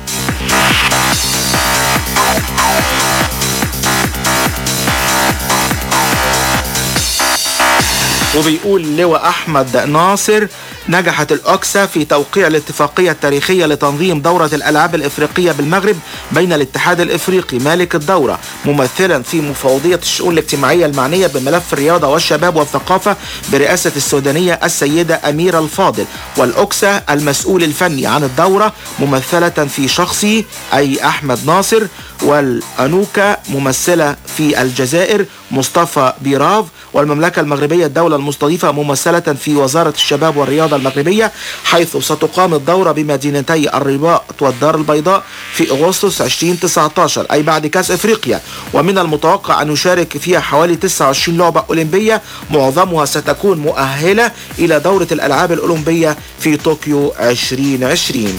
وبيقول لواء أحمد ناصر نجحت الأوكسا في توقيع الاتفاقية التاريخية لتنظيم دورة الألعاب الإفريقية بالمغرب بين الاتحاد الإفريقي مالك الدورة ممثلا في مفوضية الشؤون الاجتماعية المعنية بملف الرياضة والشباب والثقافة برئاسة السودانية السيدة أميرة الفاضل والأوكسا المسؤول الفني عن الدورة ممثلة في شخصي أي أحمد ناصر والأنوكا ممثلة في الجزائر مصطفى بيراف والمملكة المغربية الدولة المستضيفة ممثلة في وزارة الشباب والرياضة المغربية حيث ستقام الدورة بمدينتي الرباط والدار البيضاء في أغسطس 2019 أي بعد كأس إفريقيا ومن المتوقع أن يشارك فيها حوالي 29 لعبة أولمبية معظمها ستكون مؤهلة إلى دورة الألعاب الأولمبية في طوكيو 2020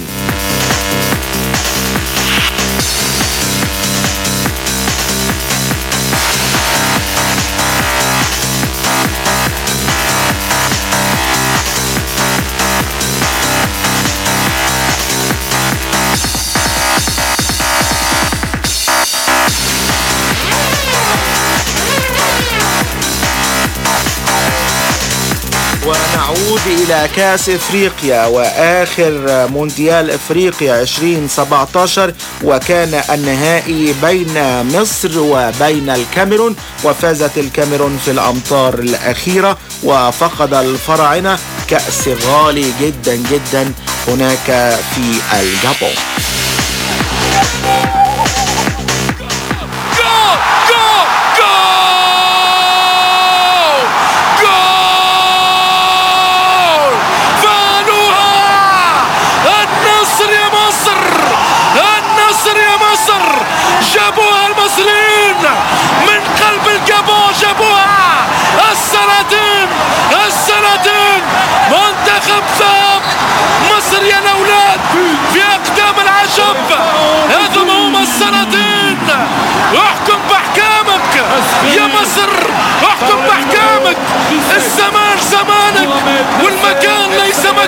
ونعود إلى كأس إفريقيا وآخر مونديال إفريقيا 2017 وكان النهائي بين مصر وبين الكاميرون وفازت الكاميرون في الأمطار الأخيرة وفقد الفراعنة كأس غالي جدا جدا هناك في الجابون جول فعلوها النصر يا مصر النصر يا مصر جابوها المصريين من قلب الجابون جابوها السلاطين السلاطين منتخب ذهب مصر يا الاولاد في اقدام العجب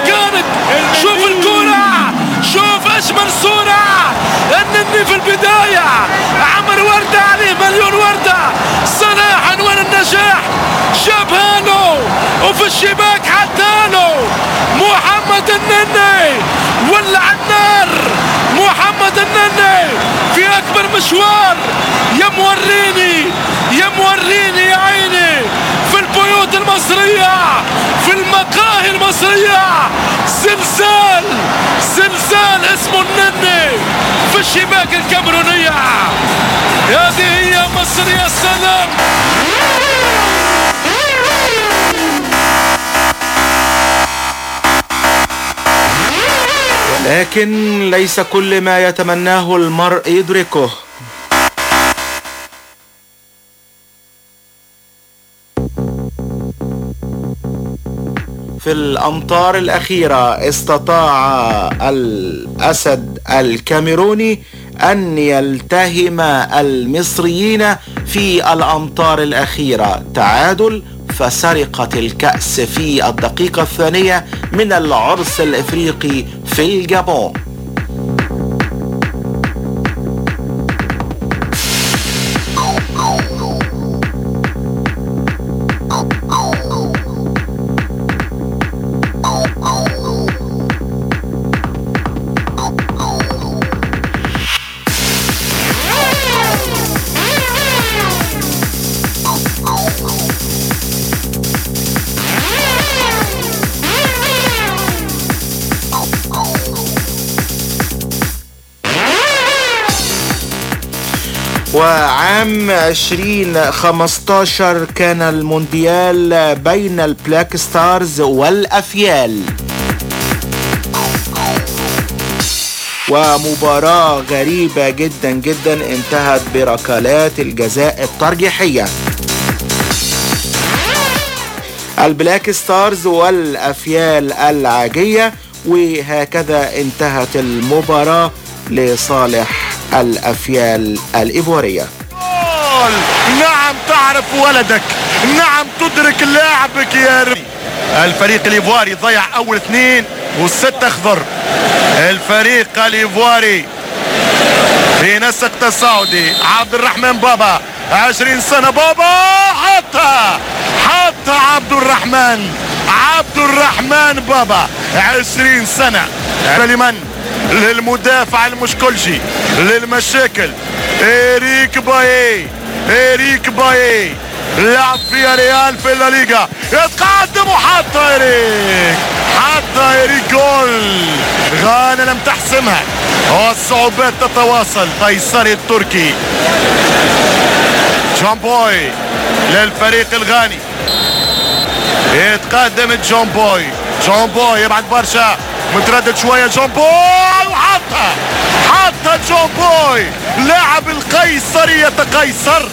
مكانك شوف الكرة شوف اجمل صورة النني في البداية عمر وردة عليه مليون وردة صلاح عنوان النجاح جابها له وفي الشباك حطها محمد النني ولع النار محمد النني في اكبر مشوار يا موريني يا موريني يا عيني في البيوت المصرية في المقاهي المصرية زلزال زلزال اسمه النني في الشباك الكاميرونية هذه هي مصر يا سلام لكن ليس كل ما يتمناه المرء يدركه في الأمطار الأخيرة استطاع الأسد الكاميروني أن يلتهم المصريين في الأمطار الأخيرة تعادل فسرقت الكأس في الدقيقة الثانية من العرس الإفريقي في الجابون وعام 2015 كان المونديال بين البلاك ستارز والأفيال ومباراة غريبة جدا جدا انتهت بركلات الجزاء الترجيحية البلاك ستارز والأفيال العاجية وهكذا انتهت المباراة لصالح الأفيال الإيفورية جول نعم تعرف ولدك نعم تدرك لاعبك يا ري الفريق الايفواري ضيع اول اثنين والست اخضر الفريق الايفواري في نسق تصاعدي عبد الرحمن بابا عشرين سنة بابا حتى حتى عبد الرحمن عبد الرحمن بابا عشرين سنة لمن للمدافع المشكلجي للمشاكل إريك باي إريك باي لعب في ريال في الليغا يتقدم وحط إريك حط إريك جول غانا لم تحسمها والصعوبات تتواصل قيصري التركي جون بوي للفريق الغاني يتقدم جون بوي جون بوي يبعد برشا متردد شويه جون بوي وحطها حطها جون بوي لاعب القيصرية قيصر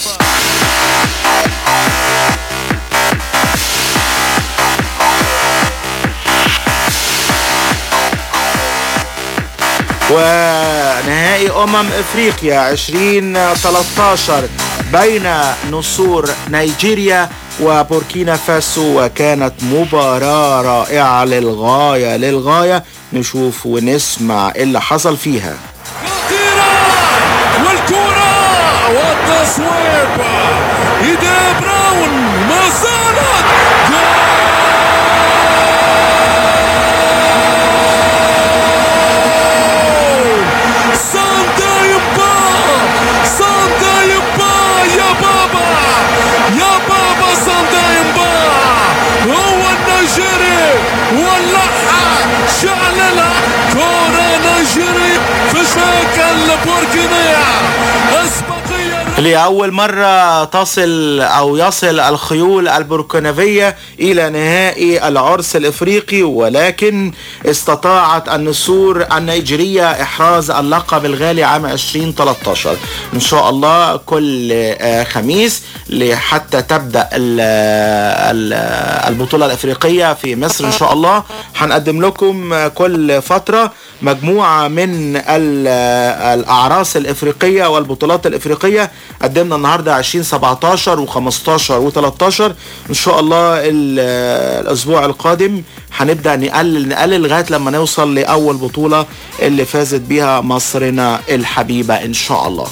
ونهائي أمم إفريقيا 2013 بين نصور نيجيريا وبوركينا فاسو وكانت مباراة رائعة للغاية للغاية نشوف ونسمع اللي حصل فيها والكرة والتصويب إيدي براون ما زالت جول ساندا يبا ساندا يبا يا بابا يا بابا ساندا يبا هو النيجيري ولعها شعللها كرة نيجيري في شكل بوركينيا اسبقية لأول مرة تصل أو يصل الخيول البركنافية إلى نهائي العرس الإفريقي ولكن استطاعت النسور النيجيرية إحراز اللقب الغالي عام 2013 إن شاء الله كل آه، خميس حتى تبدأ ال- ال- البطولة الإفريقية في مصر إن شاء الله هنقدم لكم آه، كل فترة مجموعة من ال- الأعراس الإفريقية والبطولات الإفريقية قدمنا النهارده 20 17 و15 و13 ان شاء الله ال- الاسبوع القادم هنبدا نقلل نقلل لغايه لما نوصل لاول بطوله اللي فازت بيها مصرنا الحبيبه ان شاء الله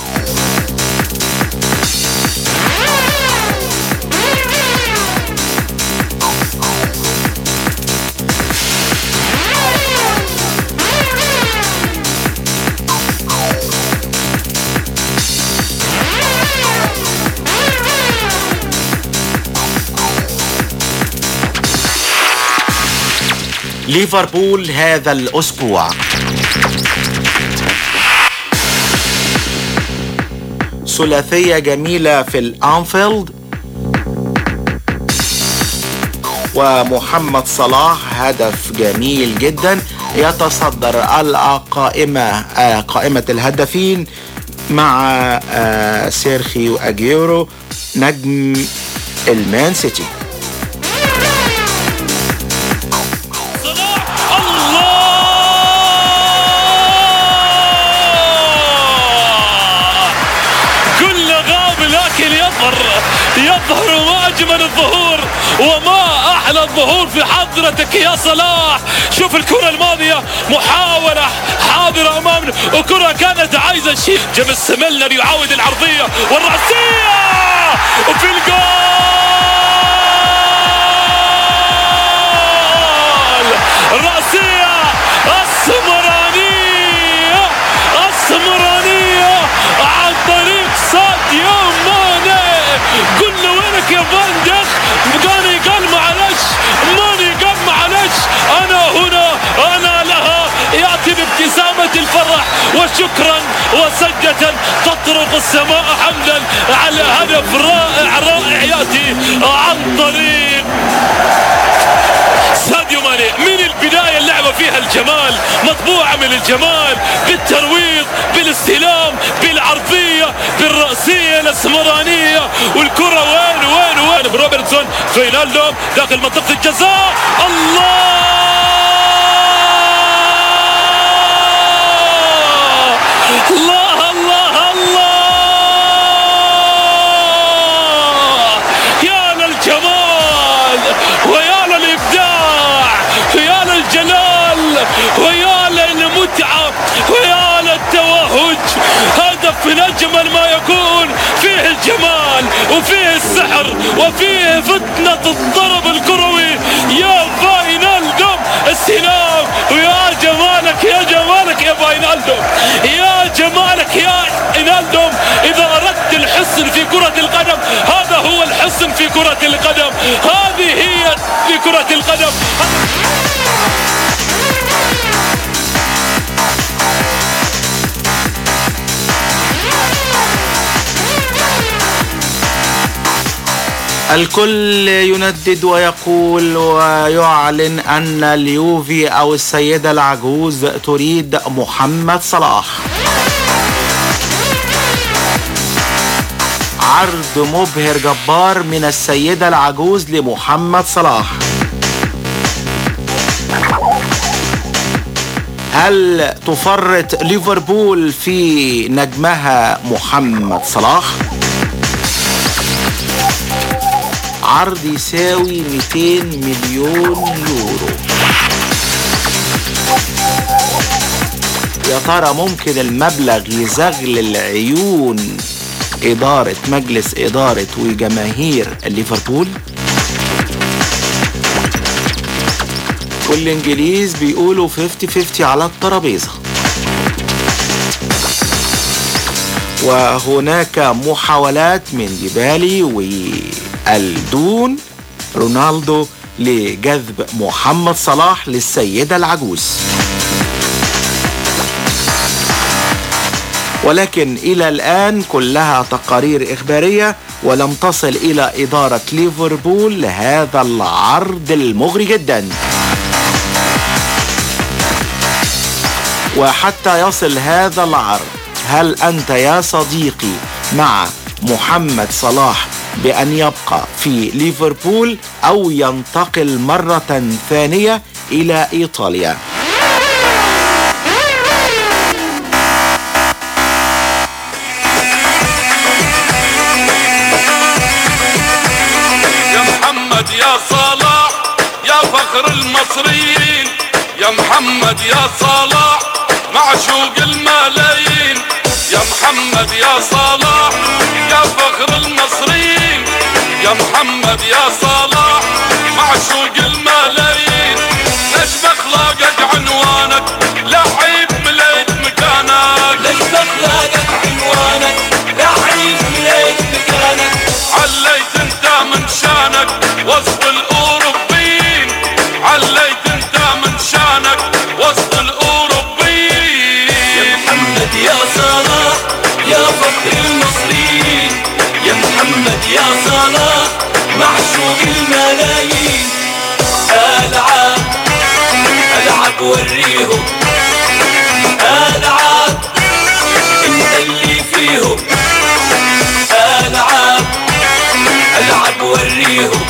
ليفربول هذا الأسبوع ثلاثية جميلة في الأنفيلد ومحمد صلاح هدف جميل جدا يتصدر القائمة آه، قائمة الهدافين مع آه، سيرخيو أجيورو نجم المان سيتي كل غاب لكن يظهر يظهر ما اجمل الظهور وما احلى الظهور في حضرتك يا صلاح شوف الكره الماضيه محاوله حاضره امامنا وكره كانت عايزه شيء جيمس ميلنر يعاود العرضيه والراسيه وفي الجول راسيه السمرانيه السمرانيه عن طريق ساديو ماني قل له وينك يا فان ديخ ماني قال معلش ماني قال معلش انا هنا انا لها ياتي بابتسامه الفرح وشكرا وسجة تطرق السماء حمدا على هدف رائع رائع ياتي عن طريق ساديو ماني من البداية اللعبة فيها الجمال مطبوعة من الجمال بالترويض بالاستلام بالعرضية بالرأسية الاسمرانية والكرة وين وين وين بروبرتسون فينالدوم داخل منطقة الجزاء الله الله الله الله يا للجمال ويا للإبداع ويا للجلال ويا للمتعة ويا للتوهج هدف من أجمل ما يكون فيه الجمال وفيه السحر وفيه فتنة الضرب الكروي يا فاينالدوم استلام ويا جمالك يا جمالك يا فاينالدوم يا جمالك يا اينالدوم اذا اردت الحسن في كرة القدم هذا هو الحسن في كرة القدم هذه هي في كرة القدم الكل يندد ويقول ويعلن أن اليوفي أو السيدة العجوز تريد محمد صلاح عرض مبهر جبار من السيدة العجوز لمحمد صلاح هل تفرط ليفربول في نجمها محمد صلاح؟ عرض يساوي 200 مليون يورو يا ترى ممكن المبلغ يزغلل عيون إدارة مجلس إدارة وجماهير ليفربول والإنجليز بيقولوا 50-50 على الترابيزة وهناك محاولات من ديبالي والدون رونالدو لجذب محمد صلاح للسيدة العجوز ولكن إلى الآن كلها تقارير إخبارية ولم تصل إلى إدارة ليفربول هذا العرض المغري جدا وحتى يصل هذا العرض هل أنت يا صديقي مع محمد صلاح بأن يبقى في ليفربول أو ينتقل مرة ثانية إلى إيطاليا فخر المصريين يا محمد يا صلاح معشوق الملايين يا محمد يا صلاح يا فخر المصريين يا محمد يا صلاح معشوق الملايين نجم اخلاقك عنوانك لعيب مليت مكانك نجم اخلاقك عنوانك لعيب مليت مكانك عليت انت من شانك وسط الاوروبيين عليت انت من شانك وسط الاوروبيين يا محمد يا صلاح يا فخر المصريين يا محمد يا صلاح معشوق الملايين العب العب وريهم العب انت اللي فيهم العب العب وريهم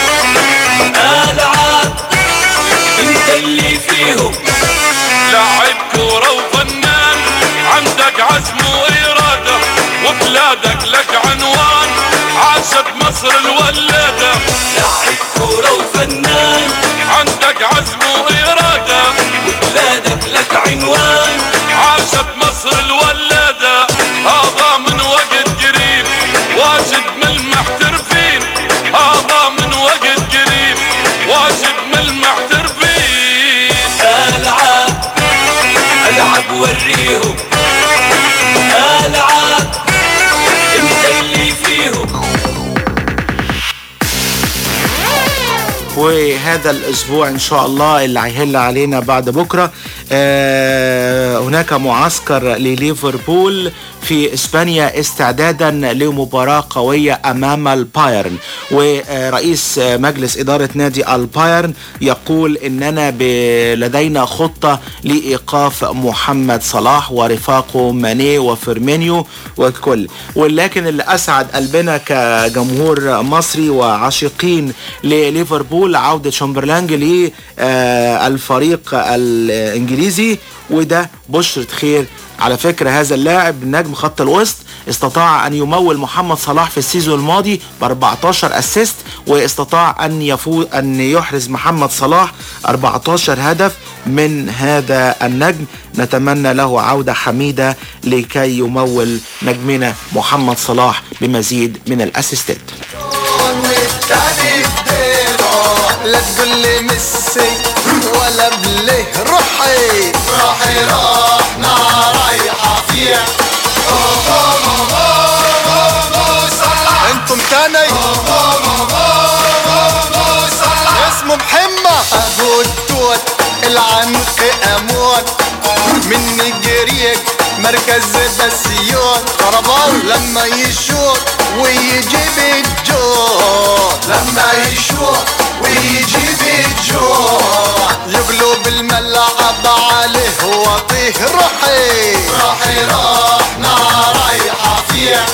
العب انت اللي فيهم لاعب كورة وفنان عندك عزم وإرادة وبلادك لك عنوان عاشت مصر الولادة لاعب كورة وفنان عندك عزم وإرادة وبلادك لك عنوان عاشت مصر الولادة هذا من وقت قريب واجد من المحترفين هذا من وقت قريب واجد من المحترفين العب العب وريهم العب انت اللي فيهم وهذا الاسبوع ان شاء الله اللي هيهل علينا بعد بكره آه هناك معسكر لليفربول في اسبانيا استعدادا لمباراه قويه امام البايرن ورئيس مجلس اداره نادي البايرن يقول اننا ب- لدينا خطه لايقاف محمد صلاح ورفاقه ماني وفيرمينيو والكل ولكن اللي اسعد قلبنا كجمهور مصري وعاشقين لليفربول عوده شامبرلانج للفريق الانجليزي وده بشرة خير على فكرة هذا اللاعب نجم خط الوسط استطاع أن يمول محمد صلاح في السيزون الماضي ب 14 أسيست واستطاع أن يفوز أن يحرز محمد صلاح 14 هدف من هذا النجم نتمنى له عودة حميدة لكي يمول نجمنا محمد صلاح بمزيد من الأسيستات والتاني بديله لا تقول لي ميسي ولا بليه روحي روحي روحنا رايحة فيها انتم تاني اسمه محمد ابو التوت العنق اموت من نيجيريا مركز بسيوت خربان لما يشوط ويجيب الجول لما يشوط ويجيب الجول يقلب الملعب عليه وطيه روحي روحي روحنا رايحة فيها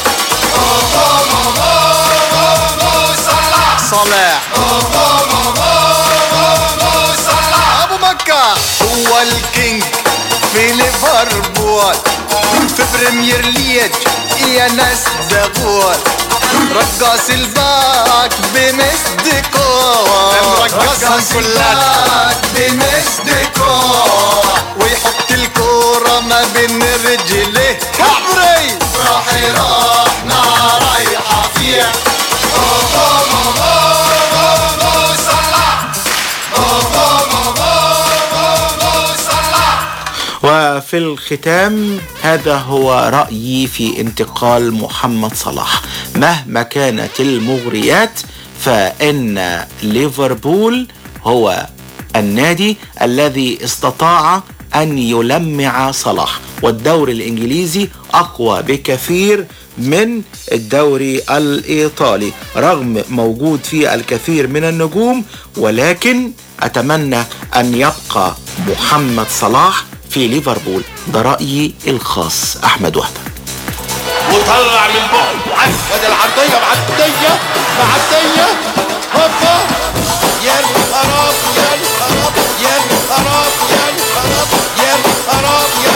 صلاح ابو مكة هو الكينج في ليفربول في بريمير ليج يا ناس دغول رقص الباك بمصدقون رقص الباك بمصدقون ويحط الكورة ما بين رجليه كبري روحي روحنا رايحة فيها وفي الختام هذا هو رأيي في انتقال محمد صلاح مهما كانت المغريات فإن ليفربول هو النادي الذي استطاع أن يلمع صلاح والدوري الإنجليزي أقوى بكثير من الدوري الإيطالي رغم موجود فيه الكثير من النجوم ولكن أتمنى أن يبقى محمد صلاح في ليفربول ده رأيي الخاص أحمد وهبة وطلع من بعد عسد العرضية معدية معدية هوبا يا الخراب يا الخراب يا الخراب يا الخراب يا الخراب